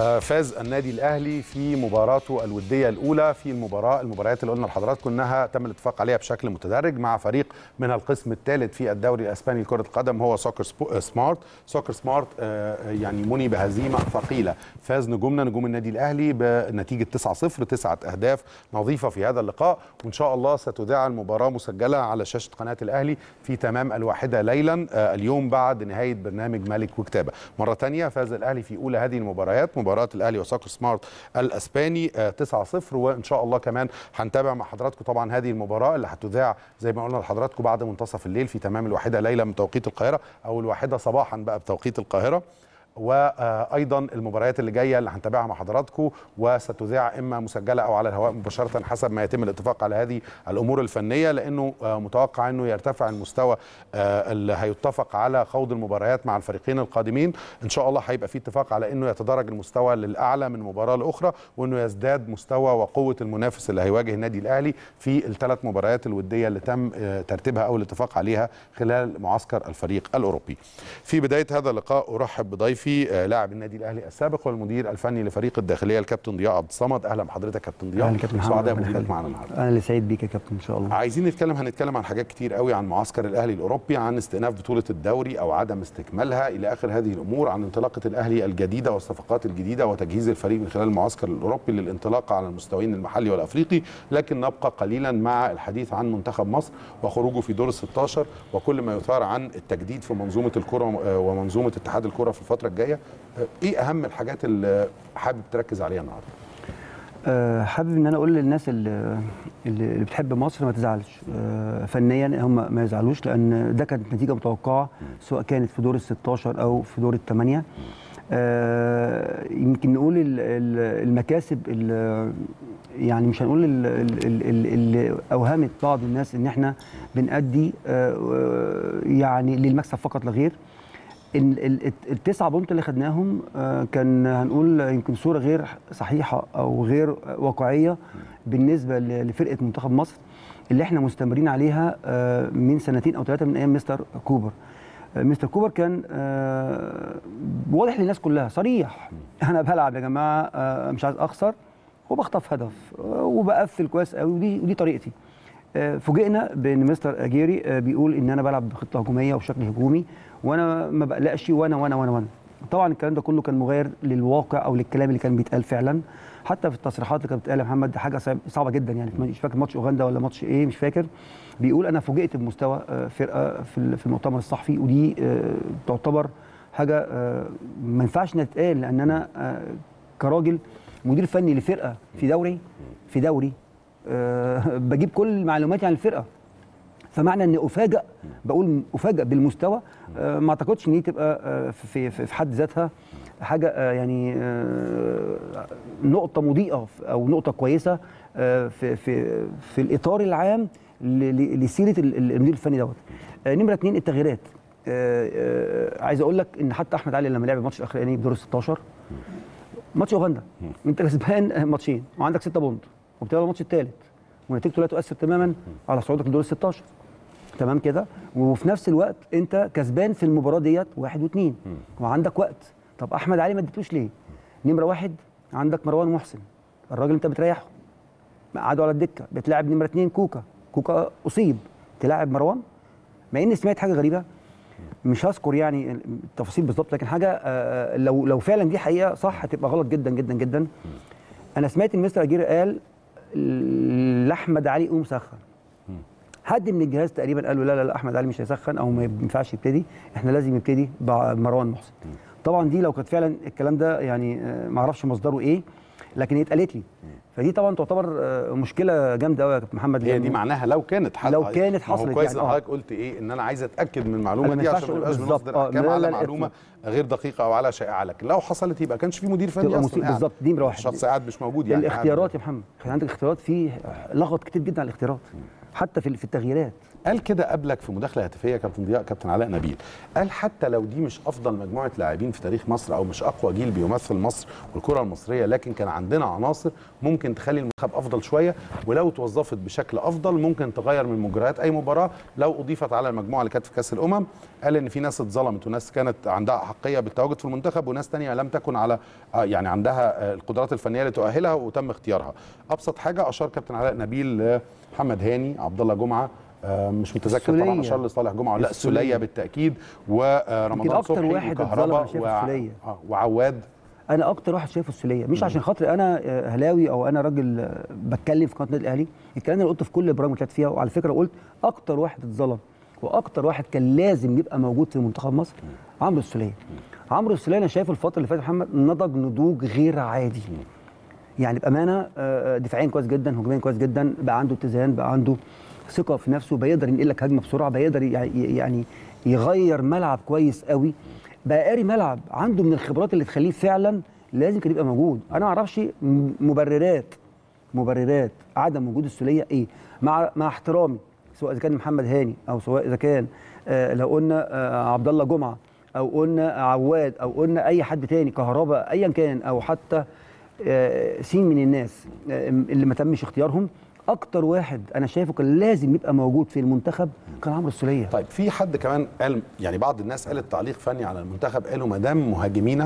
فاز النادي الاهلي في مباراته الوديه الاولى في المباراه المباريات اللي قلنا لحضراتكم انها تم الاتفاق عليها بشكل متدرج مع فريق من القسم الثالث في الدوري الاسباني لكره القدم هو سوكر سمارت سوكر سمارت يعني مني بهزيمه ثقيله فاز نجومنا نجوم النادي الاهلي بنتيجه 9-0 تسعه اهداف نظيفه في هذا اللقاء وان شاء الله ستذاع المباراه مسجله على شاشه قناه الاهلي في تمام الواحده ليلا اليوم بعد نهايه برنامج ملك وكتابه مره ثانيه فاز الاهلي في اولى هذه المباريات مباراه الاهلي وساكر سمارت الاسباني 9-0 وان شاء الله كمان هنتابع مع حضراتكم طبعا هذه المباراه اللي هتذاع زي ما قلنا لحضراتكم بعد منتصف الليل في تمام الواحده ليله من توقيت القاهره او الواحده صباحا بقى بتوقيت القاهره وايضا المباريات اللي جايه اللي هنتابعها مع حضراتكم وستذاع اما مسجله او على الهواء مباشره حسب ما يتم الاتفاق على هذه الامور الفنيه لانه متوقع انه يرتفع المستوى اللي هيتفق على خوض المباريات مع الفريقين القادمين ان شاء الله هيبقى في اتفاق على انه يتدرج المستوى للاعلى من مباراه لاخرى وانه يزداد مستوى وقوه المنافس اللي هيواجه النادي الاهلي في الثلاث مباريات الوديه اللي تم ترتيبها او الاتفاق عليها خلال معسكر الفريق الاوروبي في بدايه هذا اللقاء ارحب بضيفي في لاعب النادي الاهلي السابق والمدير الفني لفريق الداخليه الكابتن ضياء عبد الصمد اهلا بحضرتك كابتن ضياء اهلا كابتن سعداء بوجودك معانا النهارده انا اللي سعيد بيك يا كابتن ان شاء الله عايزين نتكلم هنتكلم عن حاجات كتير قوي عن معسكر الاهلي الاوروبي عن استئناف بطوله الدوري او عدم استكمالها الى اخر هذه الامور عن انطلاقه الاهلي الجديده والصفقات الجديده وتجهيز الفريق من خلال المعسكر الاوروبي للانطلاق على المستويين المحلي والافريقي لكن نبقى قليلا مع الحديث عن منتخب مصر وخروجه في دور ال 16 وكل ما يثار عن التجديد في منظومه الكره ومنظومه اتحاد الكره في الفتره الجايه ايه اهم الحاجات اللي حابب تركز عليها النهارده أه حابب ان انا اقول للناس اللي, اللي بتحب مصر ما تزعلش أه فنيا هم ما يزعلوش لان ده كانت نتيجه متوقعه سواء كانت في دور ال 16 او في دور الثمانيه أه يمكن نقول المكاسب اللي يعني مش هنقول اللي اوهمت بعض الناس ان احنا بنأدي يعني للمكسب فقط لا غير التسعة بونت اللي خدناهم كان هنقول يمكن صورة غير صحيحة أو غير واقعية بالنسبة لفرقة منتخب مصر اللي احنا مستمرين عليها من سنتين أو ثلاثة من أيام مستر كوبر مستر كوبر كان واضح للناس كلها صريح أنا بلعب يا جماعة مش عايز أخسر وبخطف هدف وبقفل كويس قوي ودي ودي طريقتي فوجئنا بان مستر اجيري بيقول ان انا بلعب بخطه هجوميه وبشكل هجومي وانا ما بقلقش وانا وانا وانا وانا طبعا الكلام ده كله كان مغاير للواقع او للكلام اللي كان بيتقال فعلا حتى في التصريحات اللي كانت بتتقال يا محمد حاجه صعبه جدا يعني مش فاكر ماتش اوغندا ولا ماتش ايه مش فاكر بيقول انا فوجئت بمستوى فرقه في المؤتمر الصحفي ودي تعتبر حاجه ما ينفعش انها تتقال لان انا كراجل مدير فني لفرقه في دوري في دوري أه بجيب كل معلوماتي عن الفرقه فمعنى ان افاجئ بقول افاجئ بالمستوى أه ما اعتقدش ان دي تبقى أه في, في, في حد ذاتها حاجه أه يعني أه نقطه مضيئه او نقطه كويسه أه في في في الاطار العام لسيره المدير الفني دوت أه نمره اثنين التغييرات أه أه عايز اقول لك ان حتى احمد علي لما لعب الماتش الاخراني بدور ال 16 ماتش اوغندا انت كسبان ماتشين وعندك 6 بونت وبتلعب الماتش الثالث ونتيجته لا تؤثر تماما على صعودك لدور ال 16 تمام كده وفي نفس الوقت انت كسبان في المباراه ديت واحد واثنين وعندك وقت طب احمد علي ما اديتوش ليه؟ نمره واحد عندك مروان محسن الراجل انت بتريحه قعدوا على الدكه بتلاعب نمره اثنين كوكا كوكا اصيب تلاعب مروان مع اني سمعت حاجه غريبه مش هذكر يعني التفاصيل بالظبط لكن حاجه لو لو فعلا دي حقيقه صح هتبقى غلط جدا جدا جدا انا سمعت ان مستر اجير قال لاحمد علي قوم سخن حد من الجهاز تقريبا قال له لا لا لا احمد علي مش هيسخن او ما ينفعش يبتدي احنا لازم يبتدي بمروان محسن طبعا دي لو كانت فعلا الكلام ده يعني ما اعرفش مصدره ايه لكن هي اتقالت لي فدي طبعا تعتبر مشكله جامده قوي يا كابتن محمد هي دي معناها لو كانت حصلت لو كانت حصلت كويس يعني حضرتك قلت ايه ان انا عايز اتاكد من المعلومه دي عشان ما يبقاش بنصدر احكام على معلومه غير دقيقه او على شائعه لكن لو حصلت يبقى كانش في مدير فني اصلا بالظبط دي نمره واحد الشخص قاعد مش موجود يعني الاختيارات يا محمد كان عندك اختيارات في لغط كتير جدا على الاختيارات حتى في في التغييرات قال كده قبلك في مداخله هاتفيه كابتن ضياء كابتن علاء نبيل قال حتى لو دي مش افضل مجموعه لاعبين في تاريخ مصر او مش اقوى جيل بيمثل مصر والكره المصريه لكن كان عندنا عناصر ممكن تخلي المنتخب افضل شويه ولو توظفت بشكل افضل ممكن تغير من مجريات اي مباراه لو اضيفت على المجموعه اللي كانت في كاس الامم قال ان في ناس اتظلمت وناس كانت عندها احقيه بالتواجد في المنتخب وناس تانية لم تكن على آه، يعني عندها آه، القدرات الفنيه اللي تؤهلها وتم اختيارها ابسط حاجه اشار كابتن علاء نبيل لمحمد هاني عبد الله جمعه آه، مش متذكر طبعا السولية. اشار لصالح جمعه ولا السولية. السوليه بالتاكيد ورمضان يمكن أكتر صبحي واحد اتظلم وكهربا أنا شايف وع- السولية. آه، وعواد انا اكتر واحد شايفه السوليه مش عشان خاطر انا آه، اهلاوي او انا راجل آه، بتكلم في قناه النادي الاهلي الكلام ده انا قلته في كل البرامج اللي طلعت فيها وعلى فكره قلت اكتر واحد اتظلم واكتر واحد كان لازم يبقى موجود في منتخب مصر عمرو السوليه عمرو السوليه انا شايف الفتره اللي فاتت محمد نضج نضوج غير عادي يعني بامانه آه، آه، دفاعيا كويس جدا هجوميا كويس جدا بقى عنده اتزان بقى عنده ثقه في نفسه بيقدر ينقل لك هجمه بسرعه بيقدر يعني يعني يغير ملعب كويس قوي بقى قاري ملعب عنده من الخبرات اللي تخليه فعلا لازم كان يبقى موجود انا ما اعرفش م- مبررات مبررات عدم وجود السوليه ايه مع مع احترامي سواء اذا كان محمد هاني او سواء اذا كان آه لو قلنا آه عبد الله جمعه او قلنا عواد او قلنا اي حد تاني كهرباء ايا كان او حتى آه سين من الناس آه اللي ما تمش اختيارهم اكتر واحد انا شايفه كان لازم يبقى موجود في المنتخب كان عمرو السوليه طيب في حد كمان قال يعني بعض الناس قالت تعليق فني على المنتخب قالوا ما دام مهاجمينا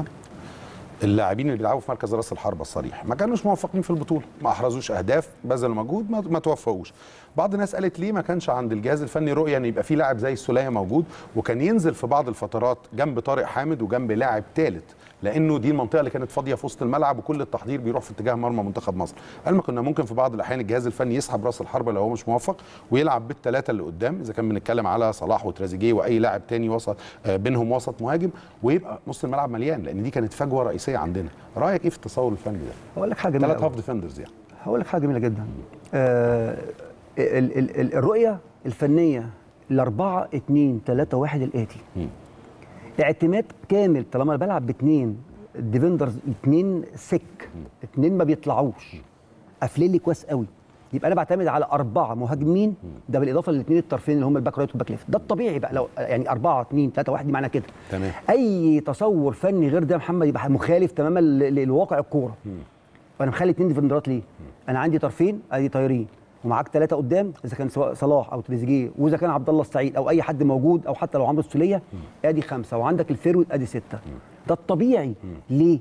اللاعبين اللي بيلعبوا في مركز راس الحربه الصريح ما كانوش موفقين في البطوله ما احرزوش اهداف بذلوا مجهود ما, ما توفقوش بعض الناس قالت ليه ما كانش عند الجهاز الفني رؤيه ان يبقى في لاعب زي السوليه موجود وكان ينزل في بعض الفترات جنب طارق حامد وجنب لاعب ثالث لانه دي المنطقه اللي كانت فاضيه في وسط الملعب وكل التحضير بيروح في اتجاه مرمى منتخب مصر قال ما كنا ممكن في بعض الاحيان الجهاز الفني يسحب راس الحربه لو هو مش موفق ويلعب بالثلاثه اللي قدام اذا كان بنتكلم على صلاح وتريزيجيه واي لاعب تاني وسط آه، بينهم وسط مهاجم ويبقى نص الملعب مليان لان دي كانت فجوه رئيسيه عندنا رايك ايه في التصور الفني ده هقول لك حاجه جميله ثلاث أوي. هاف ديفندرز يعني هقول لك حاجه جميله جدا آه ال ال ال الرؤيه الفنيه الأربعة اتنين تلاتة واحد الآتي مم. اعتماد كامل طالما انا بلعب باتنين ديفندرز اتنين سك اتنين ما بيطلعوش قافلين لي كويس قوي يبقى انا بعتمد على اربعه مهاجمين ده بالاضافه للاثنين الطرفين اللي هم الباك رايت والباك ليفت ده الطبيعي بقى لو يعني أربعة اتنين تلاتة واحد دي معنى كده تمام. اي تصور فني غير ده يا محمد يبقى مخالف تماما ل- للواقع الكوره وانا مخلي اتنين ديفندرات ليه انا عندي طرفين ادي طايرين ومعاك ثلاثه قدام اذا كان سواء صلاح او تريزيجيه واذا كان عبد الله السعيد او اي حد موجود او حتى لو عمرو السوليه ادي خمسه وعندك الفيرود ادي سته ده الطبيعي ليه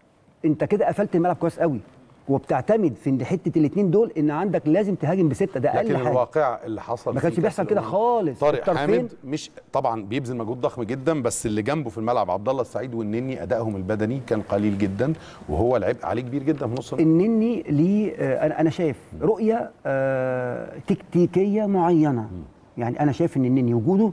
انت كده قفلت الملعب كويس قوي وبتعتمد في حته الاثنين دول ان عندك لازم تهاجم بسته ده لكن اقل حاجه الواقع اللي حصل ما في كانش كأس بيحصل كده الأمم، خالص. طارق الطرفين- حامد مش طبعا بيبذل مجهود ضخم جدا بس اللي جنبه في الملعب عبد الله السعيد والنني ادائهم البدني كان قليل جدا وهو العبء عليه كبير جدا في نص الملعب. النني ليه آه، انا انا شايف رؤيه آه، تكتيكيه معينه يعني انا شايف ان النني وجوده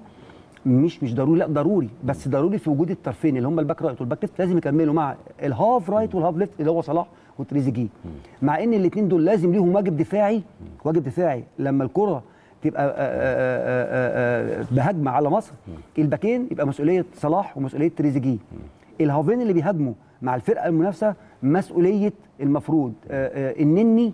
مش مش ضروري لا ضروري بس ضروري في وجود الطرفين اللي هم الباك رايت والباك ليفت لازم يكملوا مع الهاف رايت والهاف ليفت اللي هو صلاح وتريزيجيه مع ان الاثنين دول لازم ليهم واجب دفاعي واجب دفاعي لما الكره تبقى آه، آه، آه، آه، بهجمه على مصر الباكين يبقى مسؤوليه صلاح ومسؤوليه تريزيجيه الهافين اللي بيهاجموا مع الفرقه المنافسه مسؤوليه المفروض آه، آه، النني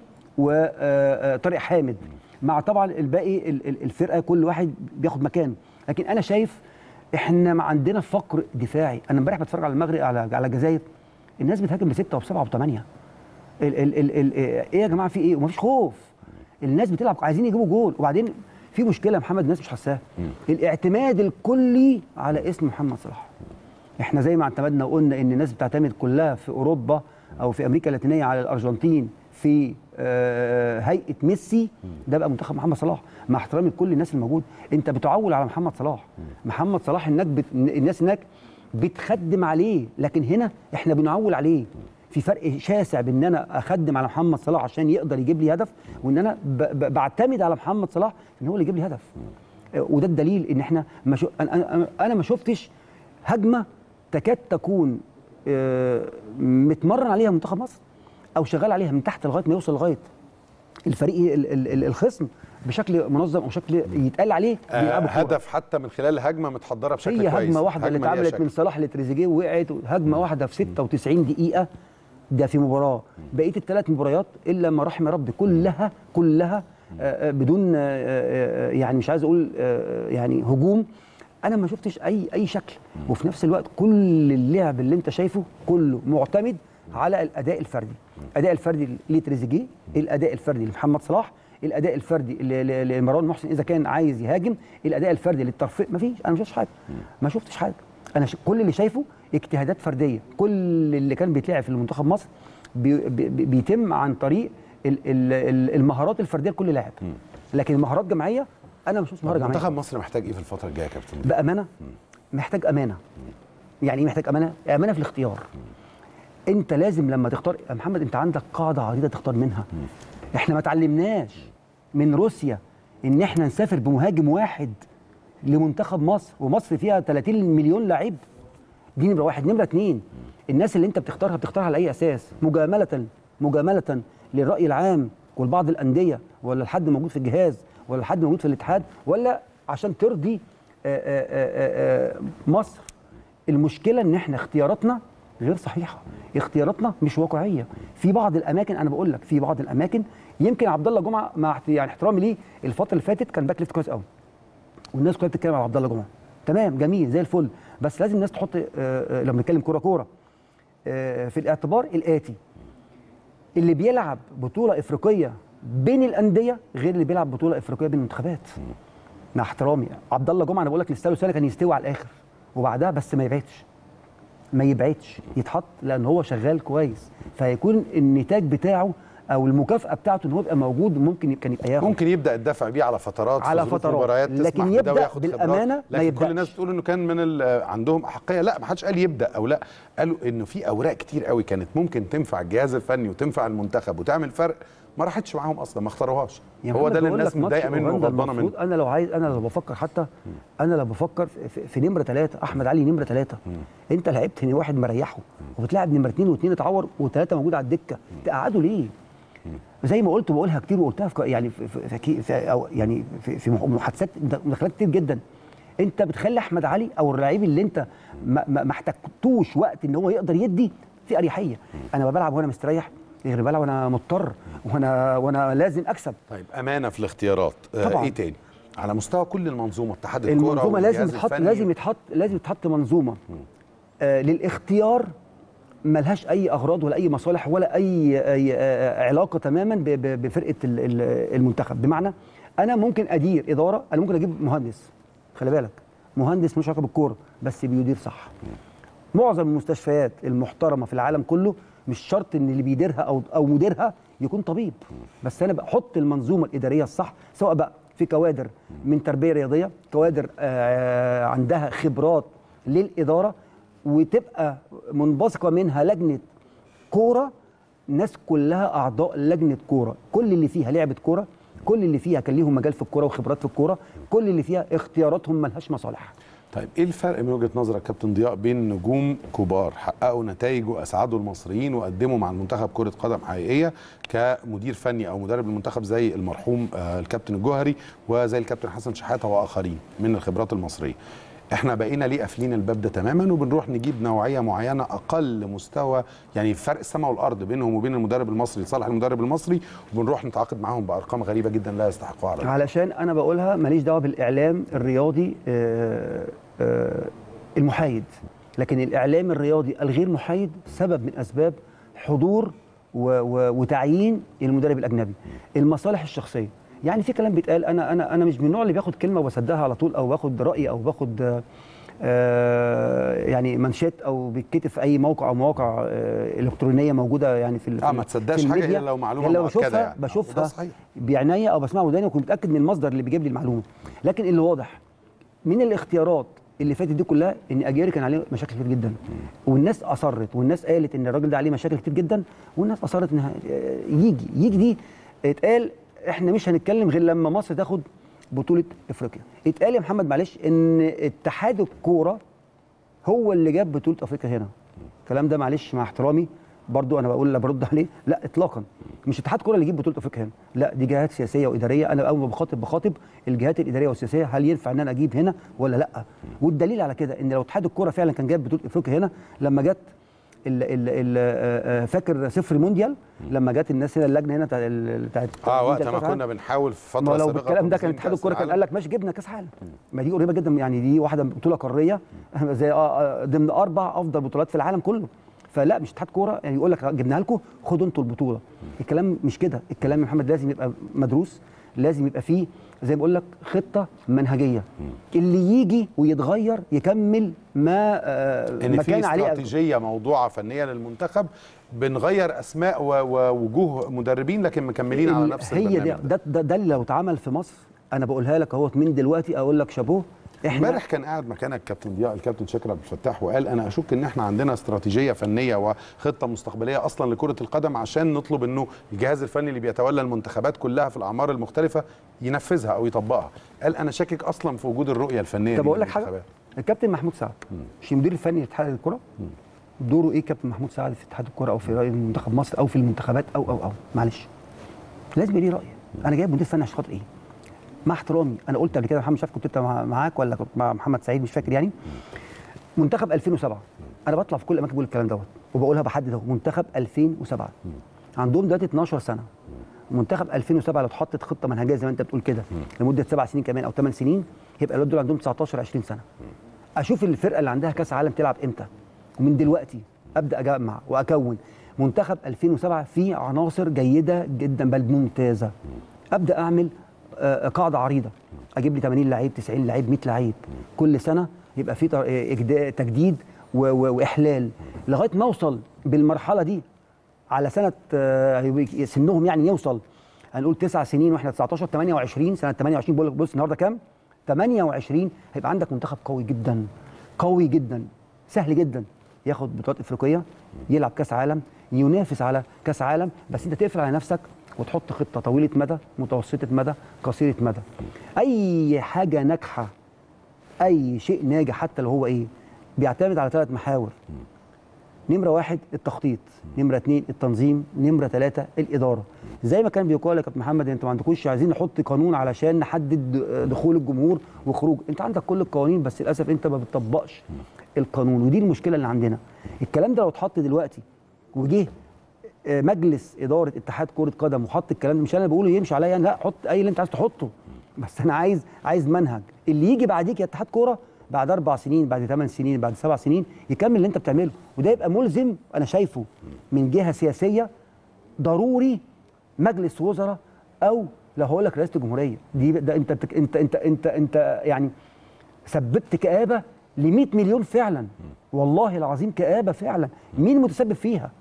وطارق حامد مع طبعا الباقي ال- ال- الفرقه كل واحد بياخد مكانه لكن انا شايف احنا ما عندنا فقر دفاعي انا امبارح بتفرج على المغرب على على الجزائر الناس بتهاجم بسته وبسبعه وبثمانيه ال ال ال ال ايه يا جماعه في ايه ومفيش خوف الناس بتلعب عايزين يجيبوا جول وبعدين في مشكله يا محمد الناس مش حاساها الاعتماد الكلي على اسم محمد صلاح احنا زي ما اعتمدنا وقلنا ان الناس بتعتمد كلها في اوروبا او في امريكا اللاتينيه على الارجنتين في آه، هيئه ميسي ده بقى منتخب محمد صلاح مع احترامي لكل الناس الموجوده انت بتعول على محمد صلاح محمد صلاح هناك بت... الناس هناك بتخدم عليه لكن هنا احنا بنعول عليه في فرق شاسع بين ان انا اخدم على محمد صلاح عشان يقدر يجيب لي هدف وان انا ب... ب... بعتمد على محمد صلاح ان هو اللي يجيب لي هدف آه، وده الدليل ان احنا ما شو... انا انا انا ما شفتش هجمه تكاد تكون آه، متمرن عليها منتخب مصر او شغال عليها من تحت لغايه ما يوصل لغايه الفريق ال- ال- ال- الخصم بشكل منظم او شكل يتقال عليه آه، بيلعبوا كورة. هدف حتى من خلال هجمه متحضره بشكل هي كويس هجمه واحده اللي هجمة ليها اتعملت شكل. من صلاح لتريزيجيه وقعت هجمه واحده في 96 دقيقه ده في مباراه بقيه الثلاث مباريات الا ما رحم ربي كلها كلها آه، آه، بدون آه، آه، آه، يعني مش عايز اقول آه، يعني هجوم انا ما شفتش اي اي شكل وفي نفس الوقت كل اللعب اللي انت شايفه كله معتمد على الاداء الفردي الاداء الفردي لتريزيجيه الاداء الفردي لمحمد صلاح الاداء الفردي ل- ل- لمروان محسن اذا كان عايز يهاجم الاداء الفردي للترفيه ما فيش انا ما شفتش حاجه ما شفتش حاجه انا ش... كل اللي شايفه اجتهادات فرديه كل اللي كان بيتلعب في المنتخب مصر بي... بي... بي- بيتم عن طريق ال... ال... ال- المهارات الفرديه لكل لاعب لكن مهارات جماعيه انا ما شفتش مهاره جماعيه منتخب مصر محتاج ايه في الفتره الجايه يا كابتن بامانه محتاج امانه يعني ايه محتاج امانه امانه في الاختيار انت لازم لما تختار يا محمد انت عندك قاعده عريضه تختار منها احنا ما اتعلمناش من روسيا ان احنا نسافر بمهاجم واحد لمنتخب مصر ومصر فيها 30 مليون لعيب دي نمره واحد نمره اتنين الناس اللي انت بتختارها بتختارها على اي اساس مجامله مجامله للراي العام ولبعض الانديه ولا لحد موجود في الجهاز ولا لحد موجود في الاتحاد ولا عشان ترضي آآ آآ آآ مصر المشكله ان احنا اختياراتنا غير صحيحه اختياراتنا مش واقعيه في بعض الاماكن انا بقول لك في بعض الاماكن يمكن عبد الله جمعه مع احت- يعني احترامي ليه الفتره اللي فاتت كان باك ليفت كويس قوي والناس كلها بتتكلم على عبد الله جمعه تمام جميل زي الفل بس لازم الناس تحط آه، آه، لما نتكلم كوره كوره آه، في الاعتبار الاتي اللي بيلعب بطوله افريقيه بين الانديه غير اللي بيلعب بطوله افريقيه بين المنتخبات مع احترامي عبد الله جمعه انا بقول لك لسه سنه كان يستوي على الاخر وبعدها بس ما يبعدش ما يبعدش يتحط لان هو شغال كويس فيكون النتاج بتاعه او المكافاه بتاعته ان هو يبقى موجود ممكن كان يبقى ياخد ممكن يبدا الدفع بيه على فترات في على ظروف فترات. مباريات لكن تسمح بده يبدأ وياخد خبرات. بالأمانة ما لكن كل يبدأش. الناس بتقول انه كان من ال- عندهم احقيه لا ما حدش قال يبدا او لا قالوا انه في اوراق كتير قوي كانت ممكن تنفع الجهاز الفني وتنفع المنتخب وتعمل فرق ما راحتش معاهم اصلا ما اختاروهاش يا هو محمد ده اللي بقول الناس لك ماتش متضايقه منه أوغندا وغضبانه منه المفروض انا لو عايز انا لو بفكر حتى انا لو بفكر في, في, في نمره ثلاثه احمد علي نمره ثلاثه انت لعبت إن واحد مريحه وبتلاعب نمره اثنين واثنين اتعور وثلاثه موجود على الدكه تقعدوا ليه؟ زي ما قلت وبقولها كتير وقلتها في يعني في, في, في, في أو يعني في, في محادثات مداخلات كتير جدا انت بتخلي احمد علي او اللعيب اللي انت ما, ما ما احتجتوش وقت ان هو يقدر يدي في اريحيه انا بلعب وانا مستريح غير بلعب وانا مضطر وانا وانا لازم اكسب طيب امانه في الاختيارات آه طبعاً. ايه تاني على مستوى كل المنظومه اتحاد الكوره المنظومه لازم والجهاز تحط الفني. لازم يتحط لازم تحط منظومه آه للاختيار ملهاش اي اغراض ولا اي مصالح ولا اي, أي آه علاقه تماما ب- ب- بفرقه ال- ال- المنتخب بمعنى انا ممكن ادير اداره انا ممكن اجيب مهندس خلي بالك مهندس مش علاقه بالكوره بس بيدير صح معظم المستشفيات المحترمه في العالم كله مش شرط ان اللي بيديرها او او مديرها يكون طبيب بس انا بحط المنظومه الاداريه الصح سواء بقى في كوادر من تربيه رياضيه كوادر آه، عندها خبرات للاداره وتبقى منبثقه منها لجنه كوره الناس كلها اعضاء لجنه كوره كل اللي فيها لعبه كوره كل اللي فيها كان ليهم مجال في الكوره وخبرات في الكوره كل اللي فيها اختياراتهم ملهاش مصالح طيب ايه الفرق من وجهه نظرك كابتن ضياء بين نجوم كبار حققوا نتائج واسعدوا المصريين وقدموا مع المنتخب كره قدم حقيقيه كمدير فني او مدرب المنتخب زي المرحوم آه، الكابتن الجوهري وزي الكابتن حسن شحاته واخرين من الخبرات المصريه احنا بقينا ليه قافلين الباب ده تماما وبنروح نجيب نوعيه معينه اقل مستوى يعني فرق السماء والارض بينهم وبين المدرب المصري لصالح المدرب المصري وبنروح نتعاقد معاهم بارقام غريبه جدا لا يستحقوها على علشان انا بقولها ماليش دعوه بالاعلام الرياضي آه، آه، المحايد لكن الاعلام الرياضي الغير محايد سبب من اسباب حضور و- و- وتعيين المدرب الاجنبي المصالح الشخصيه يعني في كلام بيتقال انا انا انا مش من النوع اللي بياخد كلمه وبصدقها على طول او باخد راي او باخد آه، آه، يعني منشات او بيتكتب في اي موقع او مواقع آه، الكترونيه موجوده يعني في ال- اه في ما ال- تصدقش في حاجه الميديا. الا لو معلومه إلا لو مؤكده بشوفها يعني. بشوفها ده صحيح بعناية او بسمعها وداني وكنت متاكد من المصدر اللي بيجيب لي المعلومه لكن اللي واضح من الاختيارات اللي فاتت دي كلها ان اجيري كان عليه مشاكل كتير جدا والناس اصرت والناس قالت ان الراجل ده عليه مشاكل كتير جدا والناس اصرت انها آه، يجي يجي دي اتقال احنا مش هنتكلم غير لما مصر تاخد بطوله افريقيا اتقال يا محمد معلش ان اتحاد الكوره هو اللي جاب بطوله افريقيا هنا الكلام ده معلش مع احترامي برضو انا بقول لا برد عليه لا اطلاقا مش اتحاد كوره اللي يجيب بطوله افريقيا هنا لا دي جهات سياسيه واداريه انا اول ما بخاطب بخاطب الجهات الاداريه والسياسيه هل ينفع ان انا اجيب هنا ولا لا والدليل على كده ان لو اتحاد الكوره فعلا كان جايب بطوله افريقيا هنا لما جت ال ال ال آه، آه، فاكر صفر مونديال لما جت الناس هنا اللجنه هنا بتاعت ال- بتاعت اه وقت مونديال ما كأس العالم. كنا بنحاول في فتره ما لو سابقة بالكلام ده كان تنظيم اتحاد كأس الكوره كان العالم. قال لك ماشي جبنا كاس عالم ما دي قريبه جدا يعني دي واحده بطوله قاريه زي اه آه، ضمن اربع افضل بطولات في العالم كله فلا مش اتحاد كوره يعني يقول لك جبناها لكم خدوا انتوا البطوله الكلام مش كده الكلام يا محمد لازم يبقى مدروس لازم يبقى فيه زي ما بقول لك خطه منهجيه اللي يجي ويتغير يكمل ما آه ان ما في كان عليه استراتيجيه موضوعه فنيه للمنتخب بنغير اسماء و- ووجوه مدربين لكن مكملين على نفس هي البرنامج دي ده. ده, ده, ده اللي لو اتعمل في مصر انا بقولها لك اهوت من دلوقتي اقول لك شابوه احنا امبارح كان قاعد مكانك الكابتن ضياء الكابتن شاكر عبد الفتاح وقال انا اشك ان احنا عندنا استراتيجيه فنيه وخطه مستقبليه اصلا لكره القدم عشان نطلب انه الجهاز الفني اللي بيتولى المنتخبات كلها في الاعمار المختلفه ينفذها او يطبقها قال انا شاكك اصلا في وجود الرؤيه الفنيه طب دي اقول لك حاجه للمنتخبات. الكابتن محمود سعد مش المدير الفني لاتحاد الكره دوره ايه كابتن محمود سعد في اتحاد الكره او في رأي منتخب مصر او في المنتخبات او او او معلش لازم يبقى ليه راي انا جايب مدير فني عشان خاطر ايه مع احترامي انا قلت قبل كده محمد شاف كنت انت مع- معاك ولا كنت مع محمد سعيد مش فاكر يعني منتخب 2007 انا بطلع في كل الاماكن بقول الكلام دوت وبقولها بحدد اهو منتخب 2007 عندهم دلوقتي 12 سنه منتخب 2007 لو اتحطت خطه منهجيه زي ما انت بتقول كده لمده سبع سنين كمان او ثمان سنين يبقى الولاد دول عندهم 19 20 سنه اشوف الفرقه اللي عندها كاس عالم تلعب امتى ومن دلوقتي ابدا اجمع واكون منتخب 2007 فيه عناصر جيده جدا بل ممتازه ابدا اعمل آه، قاعده عريضه اجيب لي 80 لعيب 90 لعيب 100 لعيب كل سنه يبقى في تر- آه، إجدا- تجديد و- و- واحلال لغايه ما اوصل بالمرحله دي على سنه آه، سنهم يعني يوصل هنقول تسع سنين واحنا 19 28 سنه 28 بقول لك بص النهارده كام 28 هيبقى عندك منتخب قوي جدا قوي جدا سهل جدا ياخد بطولات افريقيه يلعب كاس عالم ينافس على كاس عالم بس انت تقفل على نفسك وتحط خطه طويله مدى متوسطه مدى قصيره مدى اي حاجه ناجحه اي شيء ناجح حتى لو هو ايه بيعتمد على ثلاث محاور نمرة واحد التخطيط نمرة اتنين التنظيم نمرة ثلاثة الإدارة زي ما كان بيقول لك يا كابتن محمد انتوا ما عندكوش عايزين نحط قانون علشان نحدد دخول الجمهور وخروج انت عندك كل القوانين بس للأسف انت ما بتطبقش القانون ودي المشكلة اللي عندنا الكلام ده لو اتحط دلوقتي وجه آه، مجلس إدارة اتحاد كرة قدم وحط الكلام ده مش انا بقوله يمشي عليا لا حط اي اللي انت عايز تحطه بس انا عايز عايز منهج اللي يجي بعديك يا اتحاد كوره بعد اربع سنين بعد ثمان سنين بعد سبع سنين يكمل اللي انت بتعمله وده يبقى ملزم انا شايفه من جهه سياسيه ضروري مجلس وزراء او لو هقول لك رئاسه الجمهوريه دي ده انت بتك انت انت انت انت يعني سببت كآبه ل 100 مليون فعلا والله العظيم كآبه فعلا مين متسبب فيها؟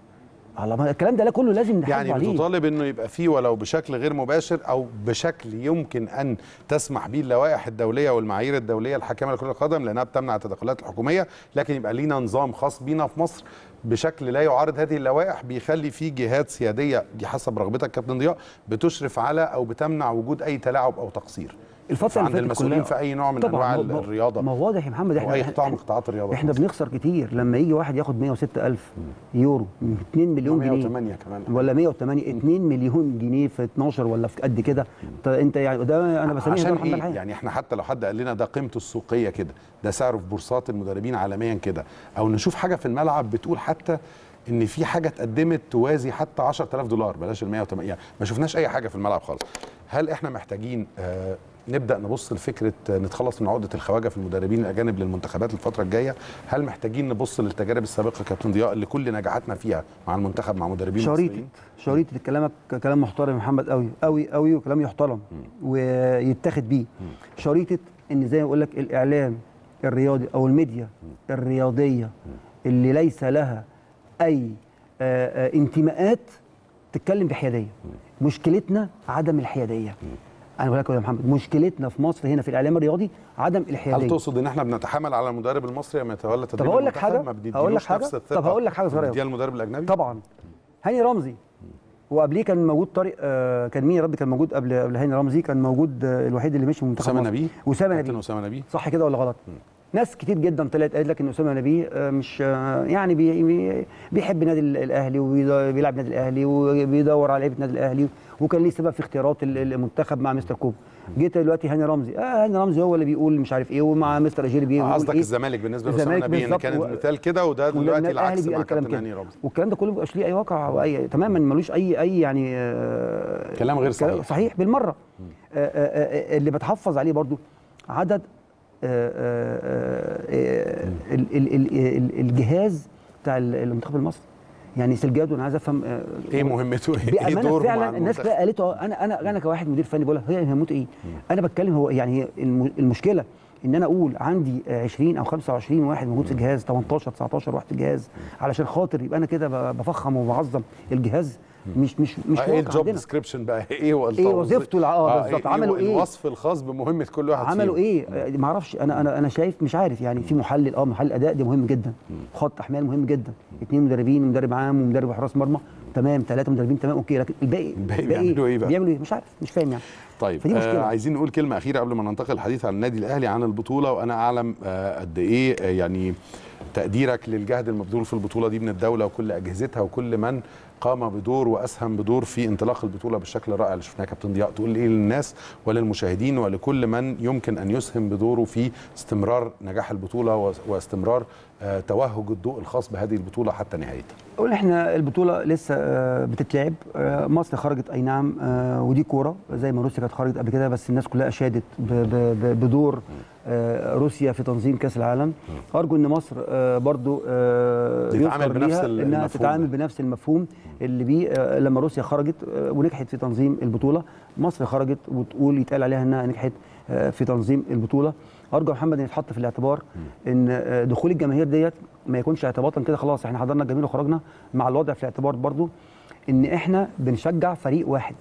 الله ما الكلام ده لا كله لازم نحاسب يعني عليه بتطالب انه يبقى فيه ولو بشكل غير مباشر او بشكل يمكن ان تسمح به اللوائح الدوليه والمعايير الدوليه الحاكمه لكره القدم لانها بتمنع التدخلات الحكوميه لكن يبقى لينا نظام خاص بينا في مصر بشكل لا يعارض هذه اللوائح بيخلي فيه جهات سياديه دي حسب رغبتك كابتن ضياء بتشرف على او بتمنع وجود اي تلاعب او تقصير الفتره اللي عند فاتت المسؤولين كلها في اي نوع من طبعاً، انواع ما- الرياضه ما هو واضح يا محمد او احنا اي قطاع من إحنا- قطاعات الرياضه احنا بنخسر كتير لما يجي واحد ياخد 106000 يورو 2 مليون جنيه 108 كمان ولا 108 2 مليون جنيه في 12 ولا في قد كده ط- انت يعني ده انا بسميه عشان هزار حمد ايه الحقيقة. يعني احنا حتى لو حد قال لنا ده قيمته السوقيه كده ده سعره في بورصات المدربين عالميا كده او نشوف حاجه في الملعب بتقول حتى ان في حاجه اتقدمت توازي حتى 10000 دولار بلاش ال 108 يعني ما شفناش اي حاجه في الملعب خالص هل احنا محتاجين آه نبدا نبص لفكره آه، نتخلص من عقده الخواجه في المدربين الاجانب للمنتخبات الفتره الجايه هل محتاجين نبص للتجارب السابقه كابتن ضياء اللي كل نجاحاتنا فيها مع المنتخب مع مدربين شريطة مصريين شريطة كلامك كلام محترم يا محمد قوي قوي قوي وكلام يحترم ويتاخد بيه شريطة ان زي ما بقول لك الاعلام الرياضي او الميديا الرياضية اللي ليس لها اي آه، آه، انتماءات تتكلم بحيادية مشكلتنا عدم الحيادية انا بقول لك يا محمد مشكلتنا في مصر هنا في الاعلام الرياضي عدم الحيادية هل تقصد ان احنا بنتحامل على المدرب المصري لما يتولى تدريب هقول لك المنتخب؟ حاجة؟ ما بنديلوش هقول لك حاجة؟ نفس طب الثقة هقول لك حاجة صغيرة اللي بنديها المدرب الاجنبي طبعا هاني رمزي وقبليه كان موجود طارق آه كان مين يا رب كان موجود قبل قبل هاني رمزي كان موجود آه الوحيد اللي مشي من منتخب اسامه مصر. نبيه اسامه كابتن نبيه اسامه نبيه صح كده ولا غلط ناس كتير جدا طلعت قالت لك ان اسامه نبيه آه، مش آه، يعني بي بي- بيحب نادي ال- الاهلي وبيلعب نادي الاهلي وبيدور على لعيبه نادي الاهلي وكان ليه سبب في اختيارات ال- المنتخب مع مستر كوب جيت دلوقتي هاني رمزي اه هاني رمزي هو اللي بيقول مش عارف ايه ومع مستر اجيري بيقول قصدك إيه. الزمالك بالنسبه لاسامه الزمالك نبيه ان بالظبط كانت و- مثال كده وده ولما دلوقتي الأهلي العكس بيقول مع الكلام كابتن كده. هاني رمزي والكلام ده كله مبيبقاش ليه اي واقع او اي تماما ملوش اي اي يعني آه، كلام غير صحيح. صحيح بالمره آه، آه، آه، اللي بتحفظ عليه برضو عدد آه، آه، آه، ال- ال- ال- ال- الجهاز بتاع ال- المنتخب المصري يعني سلجادو انا عايز افهم آه، ايه مهمته ايه بامانه دوره مع فعلا الناس المنتخب؟ بقى قالت اه انا انا انا كواحد مدير فني بقول لها هي هموت ايه؟ انا بتكلم هو يعني هي الم- المشكله ان انا اقول عندي آه، 20 او 25 واحد موجود في الجهاز 18 19 واحد في الجهاز علشان خاطر يبقى انا كده ب- بفخم وبعظم الجهاز مش مش مش آه، ايه واقع الجوب عندنا ديسكريبشن بقى ايه هو إيه وظيفته الع- آه، بالظبط. عملوا إيه؟ الوصف الخاص بمهمه كل واحد عملوا فيهم. ايه ما اعرفش انا انا انا شايف مش عارف يعني في محلل اه محلل اداء ده مهم جدا خط احمال مهم جدا اثنين مدربين مدرب عام ومدرب حراس مرمى تمام ثلاثه مدربين تمام اوكي لكن الباقي الباقي بيعملوا إيه بقى؟ بيعملوا ايه مش عارف مش فاهم يعني طيب فدي مشكلة. آه عايزين نقول كلمه اخيره قبل ما ننتقل الحديث عن النادي الاهلي عن البطوله وانا اعلم آه قد ايه آه يعني تقديرك للجهد المبذول في البطوله دي من الدوله وكل اجهزتها وكل من قام بدور واسهم بدور في انطلاق البطوله بالشكل الرائع اللي شفناه كابتن ضياء تقول ايه للناس وللمشاهدين ولكل من يمكن ان يسهم بدوره في استمرار نجاح البطوله و- واستمرار آه توهج الضوء الخاص بهذه البطوله حتى نهايتها قول احنا البطوله لسه آه، بتتلعب آه، مصر خرجت اي نعم آه، ودي كوره زي ما روسيا كانت خرجت قبل كده بس الناس كلها اشادت ب- ب- ب- بدور آه، روسيا في تنظيم كاس العالم ارجو ان مصر آه، برضو آه، تتعامل يذكر بنفس ليها ال- انها المفهوم تتعامل ده. بنفس المفهوم اللي بيه آه، لما روسيا خرجت آه، ونجحت في تنظيم البطوله مصر خرجت وتقول يتقال عليها انها نجحت آه، في تنظيم البطوله ارجو يا محمد ان يتحط في الاعتبار ان آه، دخول الجماهير ديت ما يكونش اعتباطا كده خلاص احنا حضرنا الجماهير وخرجنا مع الوضع في الاعتبار برضو ان احنا بنشجع فريق واحد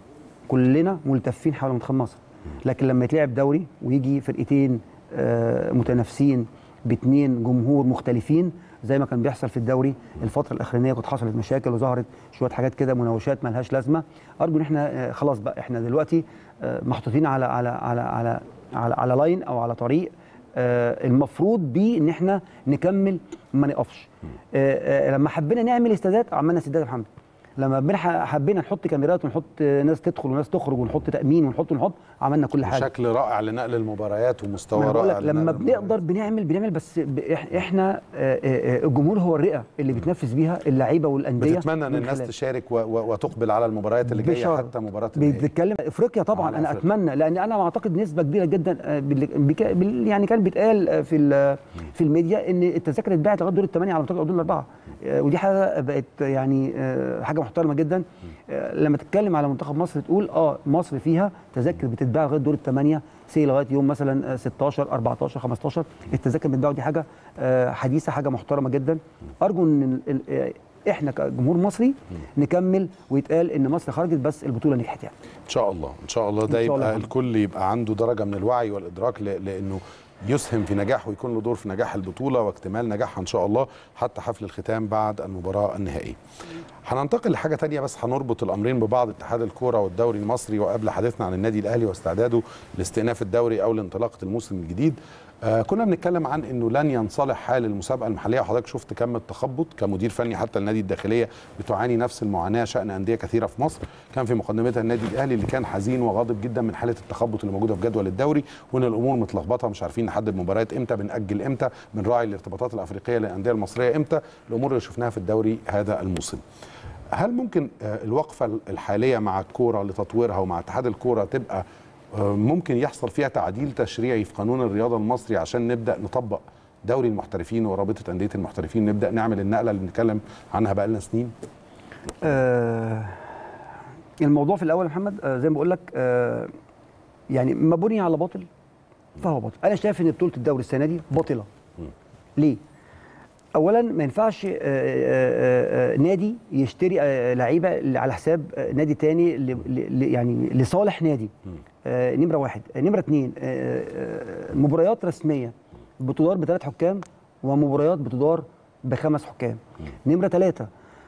كلنا ملتفين حول منتخب مصر لكن لما يتلعب دوري ويجي فرقتين آه، متنافسين باثنين جمهور مختلفين زي ما كان بيحصل في الدوري الفتره الاخرانيه كانت حصلت مشاكل وظهرت شويه حاجات كده مناوشات ملهاش لازمه ارجو ان احنا آه، خلاص بقى احنا دلوقتي آه، محطوطين على على على على على, على لاين او على طريق آه، المفروض بيه ان احنا نكمل ما نقفش آه، آه، لما حبينا نعمل استادات عملنا استادات يا محمد لما بنح- حبينا نحط كاميرات ونحط ناس تدخل وناس تخرج ونحط تامين ونحط ونحط عملنا كل حاجه بشكل رائع لنقل المباريات ما ومستوى أنا بقول رائع لك لنقل لما المباريات. بنقدر بنعمل بنعمل بس ب- إح- احنا آه، آه، آه، الجمهور هو الرئه اللي بتنفذ بيها اللعيبه والانديه بتتمنى ان من الناس خلال- تشارك و- و- وتقبل على المباريات اللي جايه بشرط. حتى مباراه النهائي. بتتكلم افريقيا طبعا على انا أفريقيا. اتمنى لان انا اعتقد نسبه كبيره جدا آه، باللي- بك- بال- يعني كان بيتقال آه، في ال- في الميديا ان التذاكر اتباعت لغايه دور الثمانيه على ما اعتقد أو دور الاربعه آه، ودي حاجه بقت يعني آه، حاجه محترمه جدا آه، لما تتكلم على منتخب مصر تقول اه مصر فيها تذاكر بتتباع لغايه دور الثمانيه سي لغايه يوم مثلا آه، 16 14 15 التذاكر بتتباع ودي حاجه آه، حديثه حاجه محترمه جدا ارجو ان ال- ال- آه، احنا كجمهور مصري نكمل ويتقال ان مصر خرجت بس البطوله نجحت يعني ان شاء الله ان شاء الله ده إن شاء الله يبقى يا محمد. الكل يبقى عنده درجه من الوعي والادراك ل- لانه يسهم في نجاح ويكون له دور في نجاح البطوله واكتمال نجاحها ان شاء الله حتى حفل الختام بعد المباراه النهائيه. هننتقل لحاجه تانية بس هنربط الامرين ببعض اتحاد الكوره والدوري المصري وقبل حديثنا عن النادي الاهلي واستعداده لاستئناف الدوري او لانطلاقه الموسم الجديد آه كنا بنتكلم عن انه لن ينصلح حال المسابقه المحليه وحضرتك شفت كم التخبط كمدير فني حتى النادي الداخليه بتعاني نفس المعاناه شان انديه كثيره في مصر كان في مقدمتها النادي الاهلي اللي كان حزين وغاضب جدا من حاله التخبط اللي موجوده في جدول الدوري وان الامور متلخبطه مش عارفين نحدد مباريات امتى بنأجل امتى بنراعي الارتباطات الافريقيه للانديه المصريه امتى الامور اللي شفناها في الدوري هذا الموسم هل ممكن آه، الوقفه الحاليه مع الكوره لتطويرها ومع اتحاد الكوره تبقى آه، ممكن يحصل فيها تعديل تشريعي في قانون الرياضه المصري عشان نبدا نطبق دوري المحترفين ورابطه انديه المحترفين نبدا نعمل النقله اللي بنتكلم عنها بقالنا سنين آه الموضوع في الاول يا محمد آه زي ما بقول لك آه يعني ما بني على باطل فهو باطل انا شايف ان بطوله الدوري السنه دي باطله ليه اولا ما ينفعش آه، آه، آه، آه، نادي يشتري آه، لعيبه على حساب آه، نادي تاني ل- ل- يعني لصالح نادي آه، نمره واحد آه، نمره اتنين آه، آه، مباريات رسميه بتدار بثلاث حكام ومباريات بتدار بخمس حكام نمره ثلاثه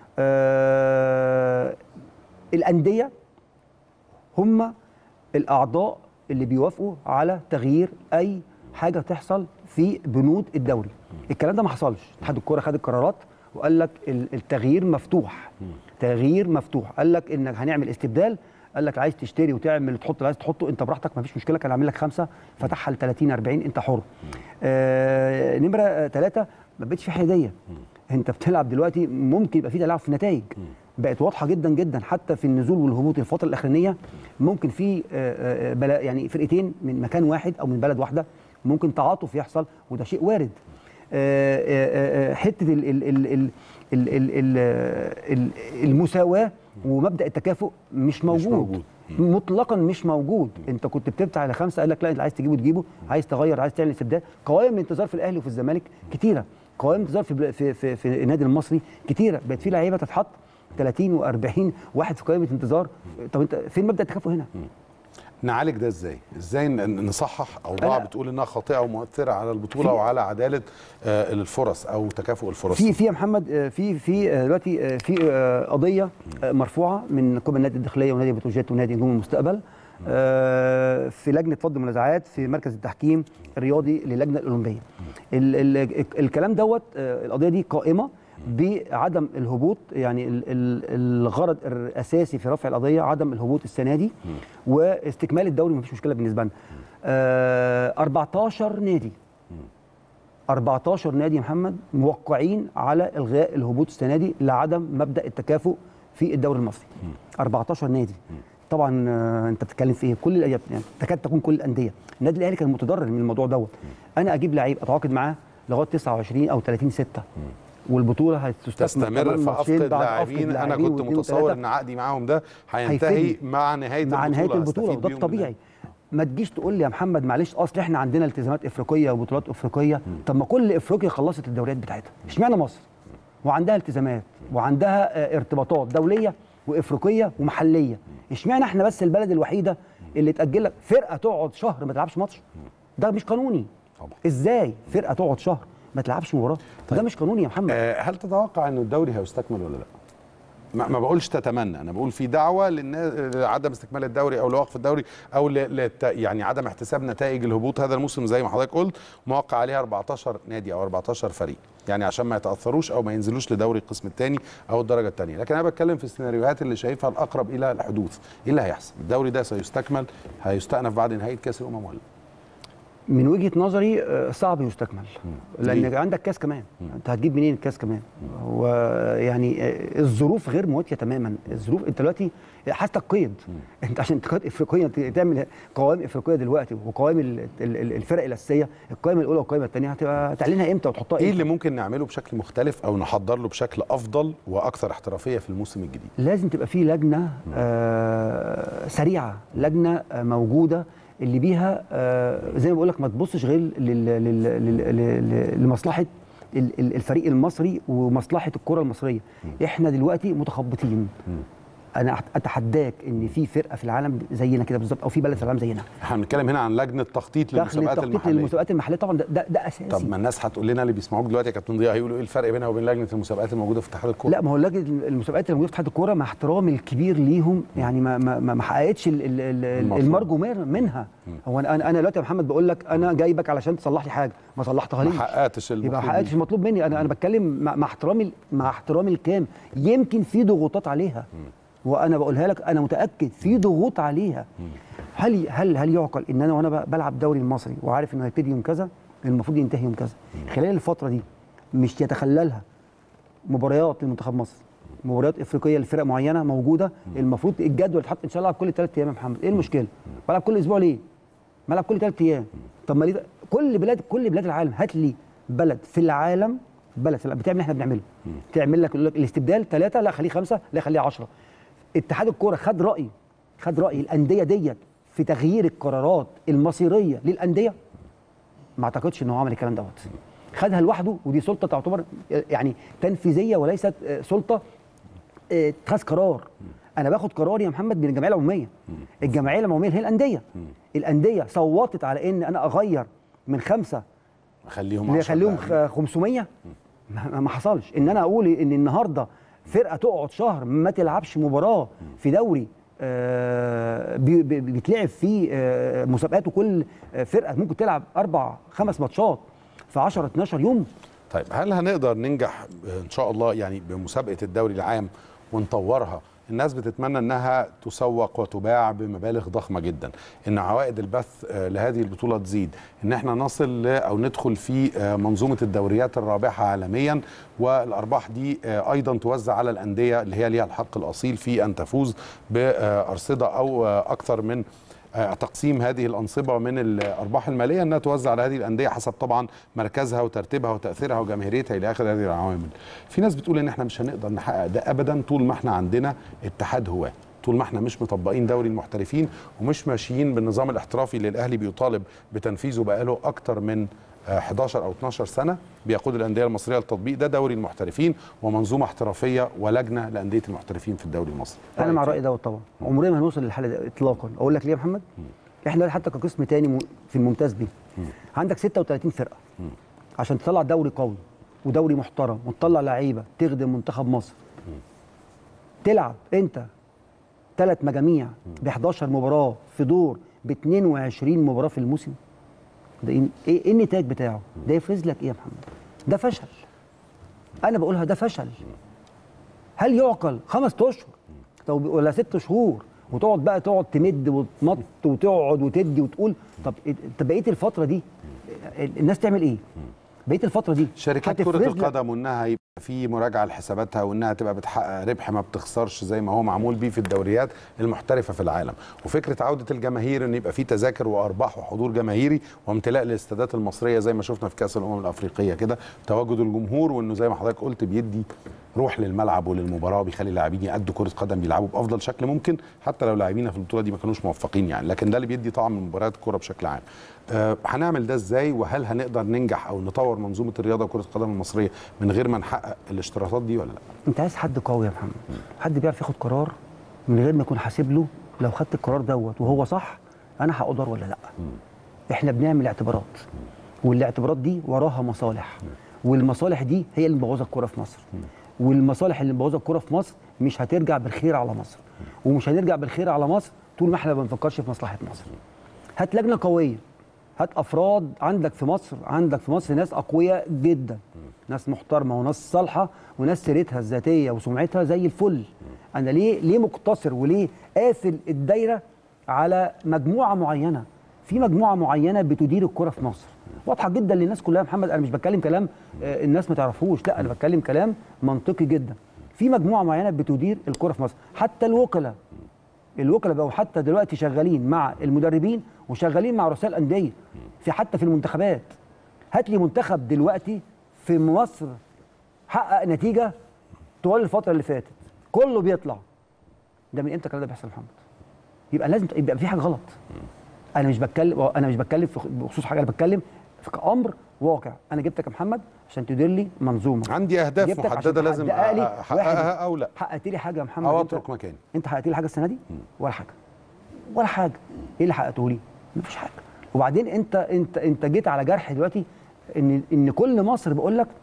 آه الانديه هم الاعضاء اللي بيوافقوا على تغيير اي حاجه تحصل في بنود الدوري الكلام ده ما حصلش اتحاد الكوره خد القرارات وقال لك ال- التغيير مفتوح تغيير مفتوح قال لك انك هنعمل استبدال قال لك عايز تشتري وتعمل تحط اللي عايز تحطه انت براحتك ما فيش مشكله كان عامل لك خمسه فتحها ل 30 40 انت حر آه نمره ثلاثه ما بقتش في حياديه انت بتلعب دلوقتي ممكن يبقى في تلاعب في النتائج بقت واضحه جدا جدا حتى في النزول والهبوط الفتره الاخرانيه ممكن في آه، آه، بلا يعني فرقتين من مكان واحد او من بلد واحده ممكن تعاطف يحصل وده شيء وارد آه، آه، آه، حته ال- ال- ال- ال- ال- ال- ال- ال- المساواه ومبدا التكافؤ مش موجود, موجود. مطلقا مش موجود انت كنت بتفتح على خمسه قال لك لا انت عايز تجيبه تجيبه عايز تغير عايز تعمل استبدال قوائم الانتظار في الاهلي وفي الزمالك كتيره قوائم الانتظار في بلا- في في, في النادي المصري كتيره بقت في لعيبه تتحط 30 و40 واحد في قائمه انتظار طب انت فين مبدا التكافؤ هنا نعالج ده ازاي؟ ازاي ن- نصحح اوضاع أنا- بتقول انها خاطئه ومؤثره على البطوله في- وعلى عداله آه، الفرص او تكافؤ الفرص في في يا محمد آه، في في آه، دلوقتي آه، في آه، قضيه آه، مرفوعه من قبل النادي الداخليه ونادي بتروجيت ونادي نجوم المستقبل آه، في لجنه فض المنازعات في مركز التحكيم الرياضي للجنه الاولمبيه ال ال الكلام دوت آه، القضيه دي قائمه بعدم الهبوط يعني ال- ال- الغرض الاساسي في رفع القضيه عدم الهبوط السنه دي واستكمال الدوري مفيش مشكله بالنسبه لنا آه، 14 نادي 14 نادي يا محمد موقعين على الغاء الهبوط السنه دي لعدم مبدا التكافؤ في الدوري المصري 14 نادي طبعا آه، انت بتتكلم في ايه كل يعني تكاد تكون كل الانديه النادي الاهلي كان متضرر من الموضوع دوت انا اجيب لعيب اتعاقد معاه لغايه 29 او 30 6 والبطوله هتستكمل تستمر كمان في ماتشين افقد بعد لاعبين انا لاعبين كنت واثنين متصور وثلاثة. ان عقدي معاهم ده هينتهي هيفيدني. مع نهايه مع البطوله نهايه البطوله هستفيد وده بيهم الطبيعي ما تجيش تقول لي يا محمد معلش اصل احنا عندنا التزامات افريقيه وبطولات افريقيه طب ما كل افريقيا خلصت الدوريات بتاعتها اشمعنى مصر وعندها التزامات وعندها آه، ارتباطات دوليه وافريقيه ومحليه اشمعنى احنا بس البلد الوحيده اللي تاجل لك فرقه تقعد شهر ما تلعبش ماتش ده مش قانوني طبعا. ازاي فرقه تقعد شهر ما تلعبش مباراه ده مش قانوني يا محمد آه، هل تتوقع ان الدوري هيستكمل ولا لا؟ ما ما بقولش تتمنى انا بقول في دعوه للناس لعدم استكمال الدوري او لوقف الدوري او ل... لت... يعني عدم احتساب نتائج الهبوط هذا الموسم زي ما حضرتك قلت موقع عليها 14 نادي او 14 فريق يعني عشان ما يتاثروش او ما ينزلوش لدوري القسم الثاني او الدرجه الثانيه لكن انا بتكلم في السيناريوهات اللي شايفها الاقرب الى الحدوث ايه اللي هيحصل الدوري ده سيستكمل هيستأنف بعد نهايه كاس الامم ولا من وجهه نظري آه، صعب يستكمل لان ليه؟ عندك كاس كمان انت هتجيب منين الكاس كمان ويعني آه، الظروف غير مواتيه تماما الظروف انت دلوقتي حتى القيد انت عشان تقيد افريقيا ت- تعمل قوائم افريقيه دلوقتي وقوائم ال- ال- ال- الفرق الاساسيه القائمه الاولى والقائمه الثانيه هتبقى تعلنها امتى وتحطها ايه امتى اللي ممكن نعمله بشكل مختلف او نحضر له بشكل افضل واكثر احترافيه في الموسم الجديد لازم تبقى في لجنه آه سريعه لجنه آه موجوده اللي بيها آه زي ما بقول لك ما تبصش غير لل- لل- لل- لل- لمصلحه ال- ال- الفريق المصري ومصلحه الكره المصريه احنا دلوقتي متخبطين انا أت- اتحداك ان في فرقه في العالم زينا كده بالظبط او في بلد في العالم زينا احنا بنتكلم هنا عن لجنه تخطيط داخل للمسابقات التخطيط المحليه للمسابقات المحليه طبعا ده, ده, ده اساسي طب ما الناس هتقول لنا اللي بيسمعوك دلوقتي يا كابتن ضياء هيقولوا ايه الفرق بينها وبين لجنه المسابقات الموجوده في اتحاد الكوره لا ما هو لجنه المسابقات اللي موجوده في اتحاد الكوره مع احترامي الكبير ليهم يعني ما ما ما ما حققتش ال- ال- ال- المطلوب. المرجو من- منها هو انا انا أنا دلوقتي يا محمد بقول لك انا جايبك علشان تصلح لي حاجه ما صلحتها ما ليش حققتش يبقى ما المطلوب حققتش منك. المطلوب مني انا انا بتكلم مع, مع احترامي مع احترامي الكام يمكن في ضغوطات عليها وانا بقولها لك انا متاكد في ضغوط عليها هل هل هل يعقل ان انا وانا ب- بلعب الدوري المصري وعارف انه هيبتدي يوم كذا المفروض ينتهي يوم كذا خلال الفتره دي مش يتخللها مباريات لمنتخب مصر مباريات افريقيه لفرق معينه موجوده المفروض الجدول يتحط ان شاء الله كل ثلاث ايام يا محمد ايه المشكله بلعب كل اسبوع ليه بلعب كل ثلاث ايام طب ما ليه ده؟ كل بلاد كل بلاد العالم هات لي بلد في العالم بلد في العالم بتعمل اللي احنا بنعمله تعمل لك يقول لك الاستبدال ثلاثه لا خليه خمسه لا خليه 10 اتحاد الكوره خد راي خد راي الانديه ديت في تغيير القرارات المصيريه للانديه ما اعتقدش ان هو عمل الكلام دوت خدها لوحده ودي سلطه تعتبر يعني تنفيذيه وليست آه، سلطه آه، اتخاذ قرار انا باخد قرار يا محمد من الجمعيه العموميه الجمعيه العموميه هي الانديه الانديه صوتت على ان انا اغير من خمسه خليهم اللي 10 يخليهم لاعبين. خ- 500 ما ما حصلش ان انا اقول ان النهارده فرقه تقعد شهر ما تلعبش مباراه في دوري آه، بي- بي- بيتلعب فيه آه، مسابقات وكل آه، فرقه ممكن تلعب اربع خمس ماتشات في 10 12 يوم طيب هل هنقدر ننجح ان شاء الله يعني بمسابقه الدوري العام ونطورها الناس بتتمنى انها تسوق وتباع بمبالغ ضخمه جدا ان عوائد البث آه، لهذه البطوله تزيد ان احنا نصل ل- او ندخل في آه، منظومه الدوريات الرابحه عالميا والارباح دي آه، ايضا توزع على الانديه اللي هي ليها الحق الاصيل في ان تفوز بارصده او آه، اكثر من آه، تقسيم هذه الأنصبة من الأرباح المالية أنها توزع على هذه الأندية حسب طبعا مركزها وترتيبها وتأثيرها وجماهيريتها إلى آخر هذه العوامل في ناس بتقول إن إحنا مش هنقدر نحقق ده أبدا طول ما إحنا عندنا اتحاد هواه طول ما احنا مش مطبقين دوري المحترفين ومش ماشيين بالنظام الاحترافي اللي الاهلي بيطالب بتنفيذه بقاله اكتر من آه، 11 او 12 سنه بيقود الانديه المصريه للتطبيق ده دوري المحترفين ومنظومه احترافيه ولجنه لانديه المحترفين في الدوري المصري انا مع رأيك الراي دوت طبعا عمرنا ما هنوصل للحاله دي اطلاقا اقول لك ليه يا محمد احنا دلوقتي حتى كقسم تاني م- في الممتاز بيه عندك 36 فرقه عشان تطلع دوري قوي ودوري محترم وتطلع لعيبه تخدم منتخب مصر تلعب انت ثلاث مجاميع ب 11 مباراه في دور ب 22 مباراه في الموسم ده ايه ايه إيه النتاج بتاعه ده يفرز لك ايه يا محمد ده فشل انا بقولها ده فشل هل يعقل خمس اشهر طب ولا ست شهور وتقعد بقى تقعد تمد وتمط وتقعد وتدي وتقول طب إيه- طب بقيه الفتره دي الناس تعمل ايه؟ بقيه الفتره دي شركات كرة هتفرز لك- القدم وانها يبقى في مراجعة لحساباتها وانها تبقى بتحقق ربح ما بتخسرش زي ما هو معمول بيه في الدوريات المحترفة في العالم وفكرة عودة الجماهير ان يبقى في تذاكر وارباح وحضور جماهيري وامتلاء الاستادات المصرية زي ما شفنا في كأس الامم الافريقية كده تواجد الجمهور وانه زي ما حضرتك قلت بيدي روح للملعب وللمباراة وبيخلي اللاعبين يأدوا كرة قدم بيلعبوا بافضل شكل ممكن حتى لو لاعبين في البطولة دي ما كانوش موفقين يعني لكن ده اللي بيدي طعم لمباريات الكرة بشكل عام آه، هنعمل ده ازاي وهل هنقدر ننجح او نطور منظومه الرياضه وكره القدم المصريه من غير ما نحقق الاشتراطات دي ولا لا؟ انت عايز حد قوي يا محمد حد بيعرف ياخد قرار من غير ما يكون حاسب له لو خدت القرار دوت وهو صح انا هقدر ولا لا احنا بنعمل اعتبارات والاعتبارات دي وراها مصالح والمصالح دي هي اللي مبوظه الكوره في مصر والمصالح اللي مبوظه الكوره في مصر مش هترجع بالخير على مصر ومش هنرجع بالخير على مصر طول ما احنا ما بنفكرش في مصلحه مصر هات لجنه قويه هات افراد عندك في مصر عندك في مصر ناس اقوياء جدا ناس محترمه وناس صالحه وناس سيرتها الذاتيه وسمعتها زي الفل انا ليه ليه مقتصر وليه قافل الدايره على مجموعه معينه في مجموعه معينه بتدير الكره في مصر واضحه جدا للناس كلها يا محمد انا مش بتكلم كلام آه، الناس ما تعرفوش لا انا بتكلم كلام منطقي جدا في مجموعه معينه بتدير الكره في مصر حتى الوكلاء الوكلاء بقوا حتى دلوقتي شغالين مع المدربين وشغالين مع رؤساء الانديه في حتى في المنتخبات هات لي منتخب دلوقتي في مصر حقق نتيجه طوال الفتره اللي فاتت كله بيطلع ده من امتى الكلام ده بيحصل يا محمد يبقى لازم يبقى في حاجه غلط انا مش بتكلم انا مش بتكلم في بخصوص حاجه انا بتكلم في امر واقع انا جبتك يا محمد عشان تدير لي منظومه عندي اهداف جبتك عشان محدده لازم تحقق لي احققها واحد. او لا حققت لي حاجه يا محمد او أنت- اترك مكاني انت حققت لي حاجه السنه دي ولا حاجه ولا حاجه ايه اللي حققته لي مفيش حاجه وبعدين انت انت انت جيت على جرح دلوقتي ان ان كل مصر بقول لك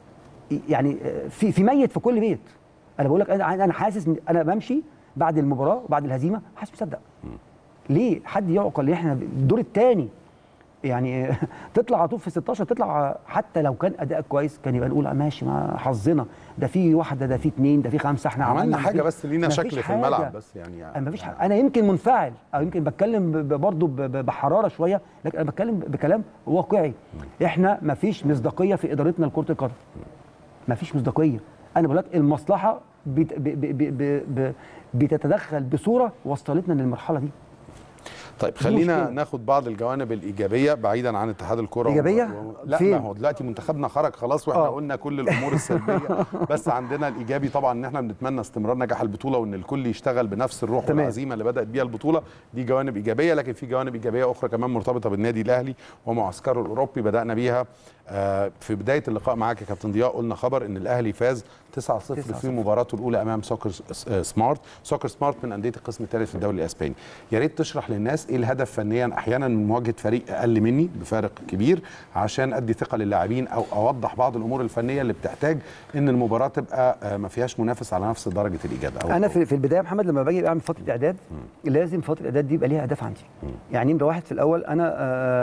يعني في في ميت في كل بيت انا بقول لك انا انا حاسس إن انا بمشي بعد المباراه وبعد الهزيمه حاسس مصدق ليه حد يعقل ان احنا الدور الثاني يعني تطلع على طول في 16 تطلع حتى لو كان ادائك كويس كان يبقى نقول آه ماشي ما حظنا ده في واحده ده في اثنين ده في خمسه احنا عملنا حاجه مفيش- بس لينا مفيش شكل في حاجة. الملعب بس يعني انا مفيش حاجة. انا يمكن منفعل او يمكن بتكلم ب- ب- برضه ب- ب- بحراره شويه لكن انا بتكلم بكلام واقعي احنا مفيش مصداقيه في ادارتنا لكره القدم مفيش مصداقيه انا بقول لك المصلحه بت ب ب ب ب ب بتتدخل بصوره وصلتنا للمرحله دي طيب خلينا مشكلة. ناخد بعض الجوانب الايجابيه بعيدا عن اتحاد الكره إيجابية؟ و... و... لا فين؟ ما هو دلوقتي منتخبنا خرج خلاص واحنا آه. قلنا كل الامور السلبيه بس عندنا الايجابي طبعا ان احنا بنتمنى استمرار نجاح البطوله وان الكل يشتغل بنفس الروح تمام. والعزيمه اللي بدات بيها البطوله دي جوانب ايجابيه لكن في جوانب ايجابيه اخرى كمان مرتبطه بالنادي الاهلي ومعسكره الاوروبي بدانا بيها آه، في بدايه اللقاء معاك يا كابتن ضياء قلنا خبر ان الاهلي فاز 9-0 في مباراته الاولى امام سوكر س- آه، سمارت سوكر سمارت من انديه القسم الثالث في الدوري الاسباني يا ريت تشرح للناس ايه الهدف فنيا احيانا من مواجهه فريق اقل مني بفارق كبير عشان ادي ثقه للاعبين او اوضح بعض الامور الفنيه اللي بتحتاج ان المباراه تبقى آه، ما فيهاش منافس على نفس درجه الاجاده أو انا في, في البدايه يا محمد لما باجي اعمل فتره اعداد لازم فتره الاعداد دي يبقى ليها اهداف عندي يعني نمره واحد في الاول انا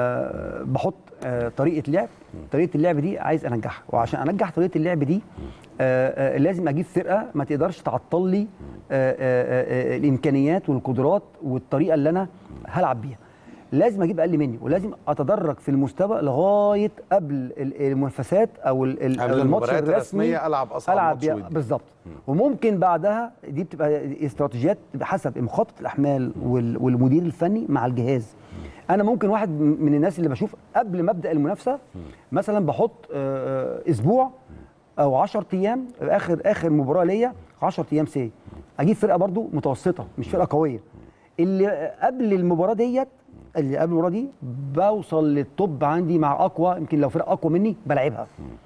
آه بحط آه طريقه لعب طريقه اللعب دي عايز انجحها وعشان انجح طريقه اللعب دي آه آه لازم اجيب فرقه ما تقدرش تعطل لي آه آه آه الامكانيات والقدرات والطريقه اللي انا هلعب بيها لازم اجيب اقل مني ولازم اتدرج في المستوى لغايه قبل ال- المنافسات او ال- ال- قبل الماتش المباريات الرسمي الرسمية ألعب أصعب العب ماتش بيها ودي. بالظبط وممكن بعدها دي بتبقى استراتيجيات بحسب مخطط الاحمال وال- والمدير الفني مع الجهاز انا ممكن واحد من الناس اللي بشوف قبل ما ابدا المنافسه مثلا بحط آه، آه، اسبوع او 10 ايام اخر اخر مباراه ليا 10 ايام سي اجيب فرقه برضو متوسطه مش فرقه قويه اللي قبل المباراه ديت اللي قبل المباراه دي بوصل للتوب عندي مع اقوى يمكن لو فرقه اقوى مني بلعبها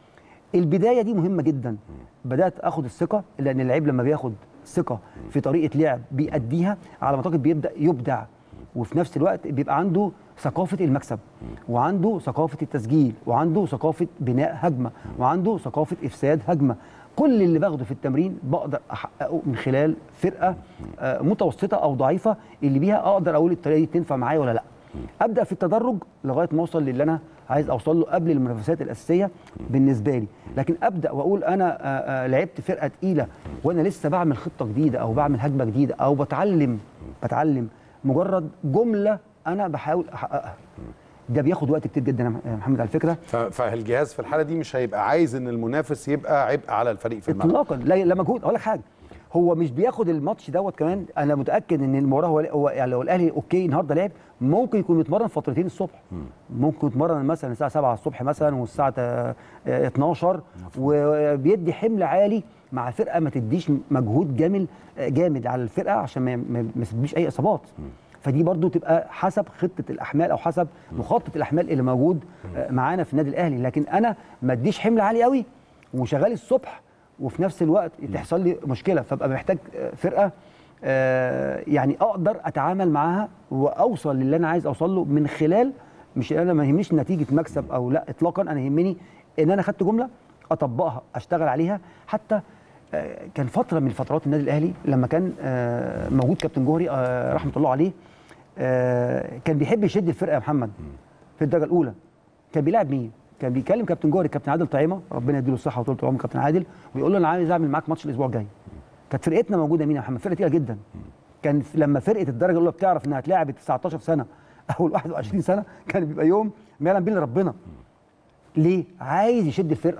البدايه دي مهمه جدا بدات اخد الثقه لان اللعيب لما بياخد ثقه في طريقه لعب بيأديها على ما اعتقد بيبدا يبدع وفي نفس الوقت بيبقى عنده ثقافه المكسب وعنده ثقافه التسجيل وعنده ثقافه بناء هجمه وعنده ثقافه افساد هجمه كل اللي باخده في التمرين بقدر احققه من خلال فرقه آه، متوسطه او ضعيفه اللي بيها اقدر اقول الطريقه دي تنفع معايا ولا لا ابدا في التدرج لغايه ما اوصل للي انا عايز اوصل له قبل المنافسات الاساسيه بالنسبه لي لكن ابدا واقول انا آه، آه، لعبت فرقه تقيله وانا لسه بعمل خطه جديده او بعمل هجمه جديده او بتعلم بتعلم مجرد جمله انا بحاول احققها ده بياخد وقت كتير جدا يا محمد على فكره ف- فالجهاز في الحاله دي مش هيبقى عايز ان المنافس يبقى عبء على الفريق في الملعب اطلاقا لا لا مجهود اقول لك حاجه هو مش بياخد الماتش دوت كمان انا متاكد ان المباراه هو, هو يعني لو الاهلي اوكي النهارده لعب ممكن يكون متمرن فترتين الصبح ممكن يتمرن مثلا الساعه 7 الصبح مثلا والساعه آه، آه، 12 وبيدي حمل عالي مع فرقه ما تديش مجهود جامد آه، جامد على الفرقه عشان ما ما ما يسببش اي اصابات فدي برضو تبقى حسب خطه الاحمال او حسب مخطط الاحمال اللي موجود آه، معانا في النادي الاهلي لكن انا ما اديش حمل عالي قوي وشغال الصبح وفي نفس الوقت تحصل لي مشكله فابقى محتاج آه، فرقه آه، يعني اقدر اتعامل معاها واوصل للي انا عايز اوصل له من خلال مش انا ما يهمنيش نتيجه مكسب او لا اطلاقا انا يهمني ان انا خدت جمله اطبقها اشتغل عليها حتى آه، كان فتره من فترات النادي الاهلي لما كان آه، موجود كابتن جوهري آه، رحمه الله عليه آه، كان بيحب يشد الفرقه يا محمد في الدرجه الاولى كان بيلاعب مين؟ كان بيكلم كابتن جوهري كابتن عادل طعيمه ربنا يديله الصحه وطول العمر كابتن عادل ويقول له انا عايز اعمل معاك ماتش الاسبوع الجاي كانت فرقتنا موجوده مين يا محمد؟ فرقه تقيله جدا كان في- لما فرقه الدرجه الاولى بتعرف انها تلاعب ال 19 سنه او ال 21 سنه كان بيبقى يوم ما يعلم به ربنا ليه؟ عايز يشد الفرقه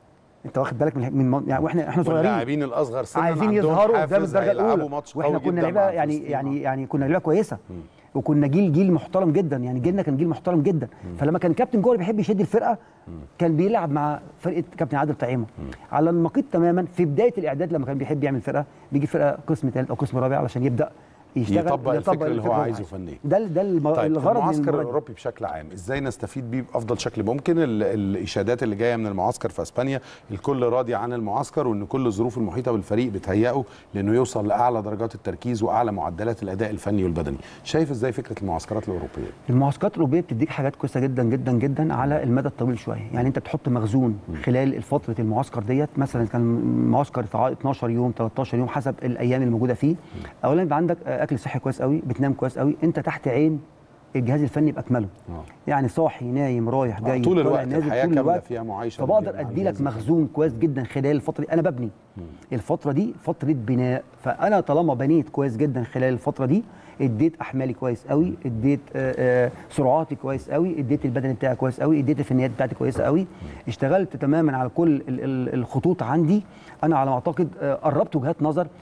انت واخد بالك من من يعني واحنا احنا صغيرين واللاعبين الاصغر سنا عايزين عندهم يظهروا قدام حافز الدرجه هيلعبوا الاولى ماتش واحنا قوي كنا جدا لعيبه مع يعني فلسطين. يعني يعني كنا لعيبه كويسه وكنا جيل جيل محترم جدا يعني جيلنا كان جيل محترم جدا فلما كان كابتن جوهري بيحب يشد الفرقه كان بيلعب مع فرقه كابتن عادل طعيمه على النقيض تماما في بدايه الاعداد لما كان بيحب يعمل فرقه بيجي فرقه قسم ثالث او قسم رابع علشان يبدا يشتغل يطبق الفكر اللي هو عايزه فنيا. ده ده الم- طيب الغرض من المعسكر المباراة دي. الاوروبي بشكل عام ازاي نستفيد بيه بافضل شكل ممكن ال- الاشادات اللي جايه من المعسكر في اسبانيا الكل راضي عن المعسكر وان كل الظروف المحيطه بالفريق بتهيئه لانه يوصل لاعلى درجات التركيز واعلى معدلات الاداء الفني والبدني شايف ازاي فكره المعسكرات الاوروبيه المعسكرات الاوروبيه بتديك حاجات كويسه جدا جدا جدا على المدى الطويل شويه يعني انت بتحط مخزون خلال فتره المعسكر ديت مثلا كان معسكر في 12 يوم 13 يوم حسب الايام الموجوده فيه اولا يبقى عندك آه، اكل صحي كويس قوي بتنام كويس قوي انت تحت عين الجهاز الفني باكمله آه. يعني صاحي نايم رايح جاي طول طالع، الوقت نازل، الحياة طول كاملة الوقت. فيها معايشة فبقدر مع ادي الجهاز لك مخزون كويس جدا خلال الفتره دي انا ببني الفتره دي فتره بناء فانا طالما بنيت كويس جدا خلال الفتره دي اديت احمالي كويس قوي اديت آه، آه، سرعاتي كويس قوي اديت البدني بتاعي كويس قوي اديت الفنيات بتاعتي كويسه قوي اشتغلت تماما على كل ال- ال- الخطوط عندي انا على ما اعتقد آه، قربت وجهات نظر آه،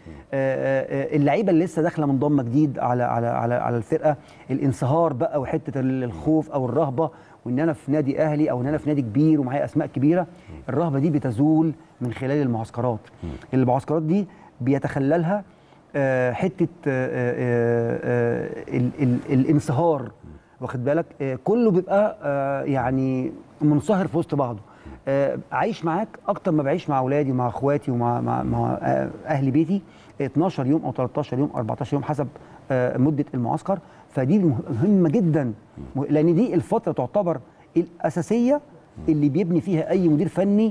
آه، آه، اللعيبه اللي لسه داخله منضمه جديد على على على على الفرقه الانصهار بقى وحته ال- الخوف او الرهبه وان انا في نادي اهلي او ان انا في نادي كبير ومعايا اسماء كبيره الرهبه دي بتزول من خلال المعسكرات المعسكرات دي بيتخللها آه، حته آه، آه، آه، ال- ال- الانصهار واخد بالك آه، كله بيبقى آه، يعني منصهر في وسط بعضه آه، عايش معاك اكتر ما بعيش مع اولادي ومع اخواتي ومع مع, مع آه، اهل بيتي 12 يوم او 13 يوم 14 يوم حسب آه، مده المعسكر فدي مه- مهمه جدا مه- لان دي الفتره تعتبر الاساسيه اللي بيبني فيها اي مدير فني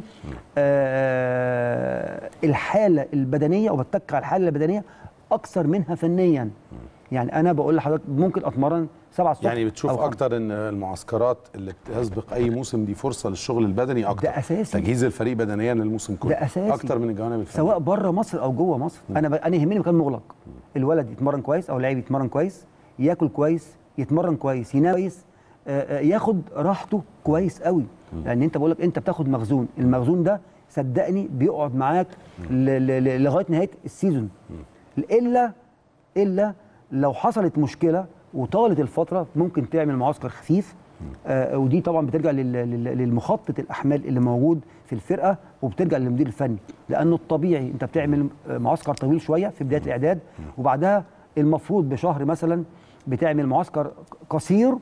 آه الحاله البدنيه او بتك على الحاله البدنيه اكثر منها فنيا يعني انا بقول لحضرتك ممكن اتمرن سبعة الصبح يعني بتشوف أو خمسة. اكتر ان المعسكرات اللي بتسبق اي موسم دي فرصه للشغل البدني اكتر ده أساسي. تجهيز الفريق بدنيا للموسم كله ده أساسي. اكتر من الجوانب الفنيه سواء بره مصر او جوه مصر انا ب... انا يهمني مكان مغلق الولد يتمرن كويس او اللاعب يتمرن كويس ياكل كويس يتمرن كويس ينام كويس آه، آه، ياخد راحته كويس قوي لان انت بقول لك انت بتاخد مخزون المخزون ده صدقني بيقعد معاك ل... ل... ل... لغايه نهايه السيزون الا الا لو حصلت مشكله وطالت الفتره ممكن تعمل معسكر خفيف آه ودي طبعا بترجع لل- لل- للمخطط الاحمال اللي موجود في الفرقه وبترجع للمدير الفني لانه الطبيعي انت بتعمل آه، معسكر طويل شويه في بدايه الاعداد وبعدها المفروض بشهر مثلا بتعمل معسكر قصير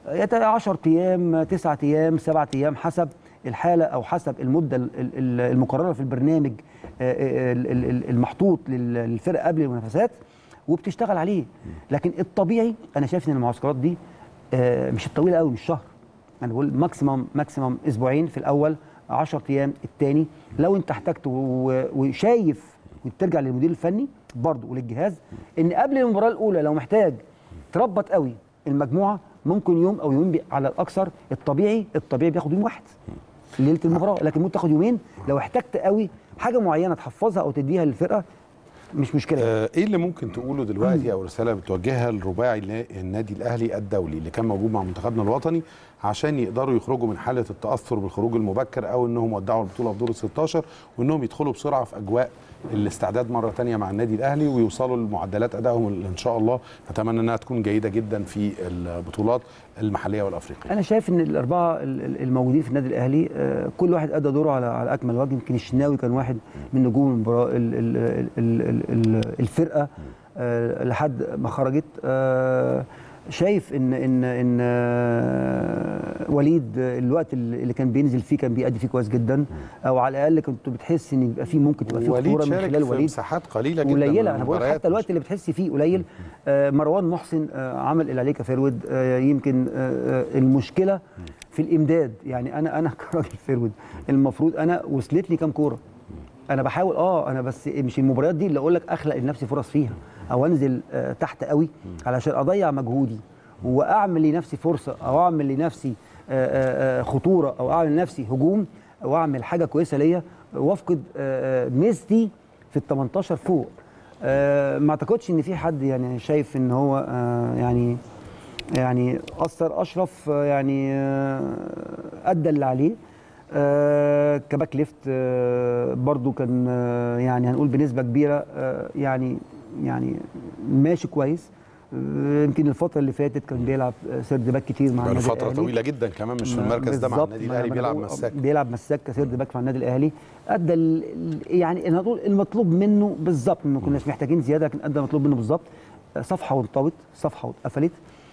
10 ايام 9 ايام 7 ايام حسب الحاله او حسب المده ال- ال- المقرره في البرنامج آه، ال- ال- ال- المحطوط لل- للفرقه قبل المنافسات وبتشتغل عليه لكن الطبيعي انا شايف ان المعسكرات دي آه، مش الطويله قوي مش شهر انا بقول ماكسيمم ماكسيمم اسبوعين في الاول 10 ايام الثاني لو انت احتجت و- وشايف وترجع للمدير الفني برضه وللجهاز ان قبل المباراه الاولى لو محتاج تربط قوي المجموعه ممكن يوم او يومين بي- على الاكثر الطبيعي الطبيعي بياخد يوم واحد ليله المباراه لكن ممكن تاخد يومين لو احتجت قوي حاجه معينه تحفظها او تديها للفرقه مش مشكله آه، ايه اللي ممكن تقوله دلوقتي او رساله بتوجهها لرباعي النا- النادي الاهلي الدولي اللي كان موجود مع منتخبنا الوطني عشان يقدروا يخرجوا من حاله التاثر بالخروج المبكر او انهم ودعوا البطوله في دور ال 16 وانهم يدخلوا بسرعه في اجواء الاستعداد مره تانية مع النادي الاهلي ويوصلوا لمعدلات ادائهم اللي ان شاء الله نتمنى انها تكون جيده جدا في البطولات المحليه والافريقيه انا شايف ان الاربعه ال- ال- الموجودين في النادي الاهلي آه، كل واحد ادى دوره على على اكمل وجه يمكن الشناوي كان واحد من نجوم المباراه ال- ال- ال- ال- ال- الفرقه آه، لحد ما خرجت آه، شايف ان ان ان آه، وليد آه، الوقت اللي اللي كان بينزل فيه كان بيأدي فيه كويس جدا او على الاقل كنت بتحس ان يبقى فيه ممكن تبقى فيه وليد خطوره من شارك خلال في وليد مساحات قليله جدا من قليله انا بقول المباريات. حتى الوقت اللي بتحسي فيه قليل آه مروان محسن آه عمل اللي عليه كفيرود آه يمكن آه آه المشكله في الامداد يعني انا انا كراجل فيرود المفروض انا وصلت لي كام كوره انا بحاول اه انا بس مش المباريات دي اللي اقول لك اخلق لنفسي فرص فيها او انزل آه تحت قوي علشان اضيع مجهودي واعمل لنفسي فرصه او اعمل لنفسي آه آه آه خطوره او اعمل لنفسي هجوم او اعمل حاجه كويسه ليا وافقد آه آه ميزتي في ال 18 فوق آه ما اعتقدش ان في حد يعني شايف ان هو آه يعني يعني اثر اشرف آه يعني آه ادى اللي عليه آه كباك ليفت آه برضو كان آه يعني هنقول بنسبه كبيره آه يعني يعني ماشي كويس آه، يمكن الفتره اللي فاتت كان بيلعب آه، سيرد باك كتير مع بقاله النادي فتره الأهلي. طويله جدا كمان مش في ما- المركز ده مع بالظبط، النادي ما الاهلي أنا بيلعب بقول- مساك بيلعب مساك كسيرد باك مع النادي الاهلي ادى ال- ال- يعني انا هقول المطلوب منه بالظبط ما كناش محتاجين زياده لكن ادى المطلوب منه بالظبط آه، صفحه وانطوت صفحه واتقفلت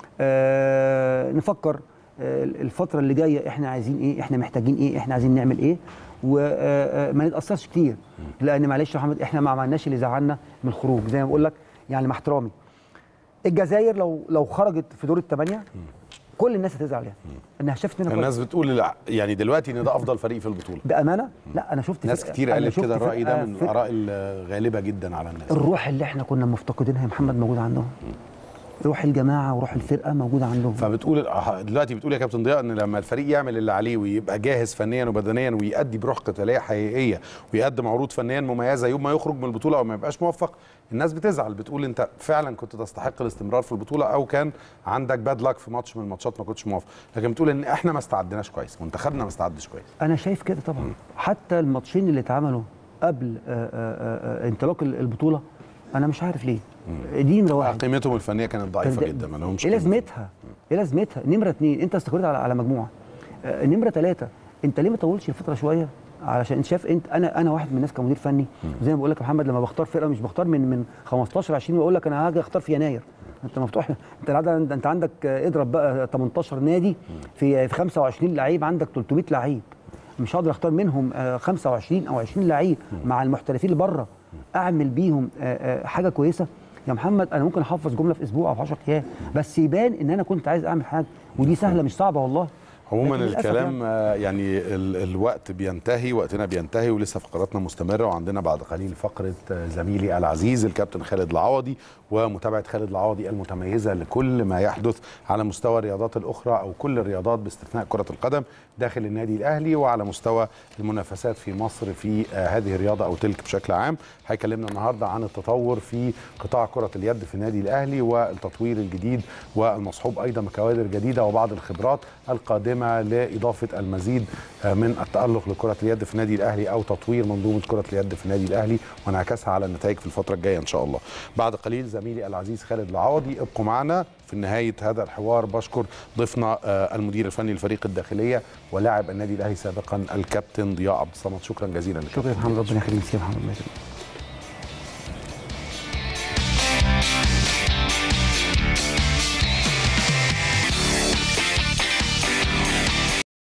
آه نفكر آه الفتره اللي جايه احنا عايزين ايه احنا محتاجين ايه احنا عايزين نعمل ايه وما نتاثرش كتير لان معلش يا محمد احنا ما عملناش اللي زعلنا من الخروج زي ما بقول لك يعني مع احترامي الجزائر لو لو خرجت في دور الثمانيه كل الناس هتزعل عليها انها شافت منها كويس. الناس بتقول لا، يعني دلوقتي ان ده افضل فريق في البطوله بامانه لا انا شفت ناس فرقة- كتير أنا قالت شفت كده الراي ده فرقة- من فرقة- الاراء الغالبه جدا على الناس الروح اللي احنا كنا مفتقدينها يا محمد موجوده عندهم روح الجماعه وروح الفرقه موجوده عندهم فبتقول دلوقتي بتقول يا كابتن ضياء ان لما الفريق يعمل اللي عليه ويبقى جاهز فنيا وبدنيا ويأدي بروح قتاليه حقيقيه ويقدم عروض فنيا مميزه يوم ما يخرج من البطوله او ما يبقاش موفق الناس بتزعل بتقول انت فعلا كنت تستحق الاستمرار في البطوله او كان عندك باد لك في ماتش من الماتشات ما كنتش موفق لكن بتقول ان احنا ما استعدناش كويس منتخبنا ما استعدش كويس انا شايف كده طبعا حتى الماتشين اللي اتعملوا قبل آه، آه، آه، انطلاق البطوله انا مش عارف ليه دي نمره واحد قيمتهم الفنيه كانت ضعيفه ده- جدا ما لهمش ايه قيمة. لازمتها؟ ايه لازمتها؟ نمره اثنين انت استقريت على على مجموعه آه، نمره ثلاثه انت ليه ما طولش الفتره شويه؟ علشان انت شايف انت انا انا واحد من الناس كمدير فني زي ما بقول لك يا محمد لما بختار فرقه مش بختار من من 15 20 واقول لك انا هاجي اختار في يناير انت مفتوح انت العدد انت عندك آه، اضرب بقى 18 نادي في في 25 لعيب عندك 300 لعيب مش هقدر اختار منهم آه، 25 او 20 لعيب مع المحترفين اللي بره اعمل بيهم آه، آه، حاجه كويسه يا محمد انا ممكن احفظ جمله في اسبوع او في 10 ايام بس يبان ان انا كنت عايز اعمل حاجه ودي سهله مش صعبه والله عموما لكن للأسف الكلام آه، يعني ال الوقت بينتهي وقتنا بينتهي ولسه فقراتنا مستمره وعندنا بعد قليل فقره آه، زميلي العزيز الكابتن خالد العوضي ومتابعه خالد العوضي المتميزه لكل ما يحدث على مستوى الرياضات الاخرى او كل الرياضات باستثناء كره القدم داخل النادي الاهلي وعلى مستوى المنافسات في مصر في آه، هذه الرياضه او تلك بشكل عام هيكلمنا النهارده عن التطور في قطاع كره اليد في النادي الاهلي والتطوير الجديد والمصحوب ايضا بكوادر جديده وبعض الخبرات القادمه لاضافه المزيد آه، من التالق لكره اليد في النادي الاهلي او تطوير منظومه كره اليد في النادي الاهلي وانعكاسها على النتائج في الفتره الجايه ان شاء الله. بعد قليل زميلي العزيز خالد العوضي ابقوا معنا في نهايه هذا الحوار بشكر ضيفنا آه، المدير الفني لفريق الداخليه ولاعب النادي الاهلي سابقا الكابتن ضياء عبد الصمد شكرا جزيلا لك شكرا يا محمد ربنا يخليك يا محمد الله يخليك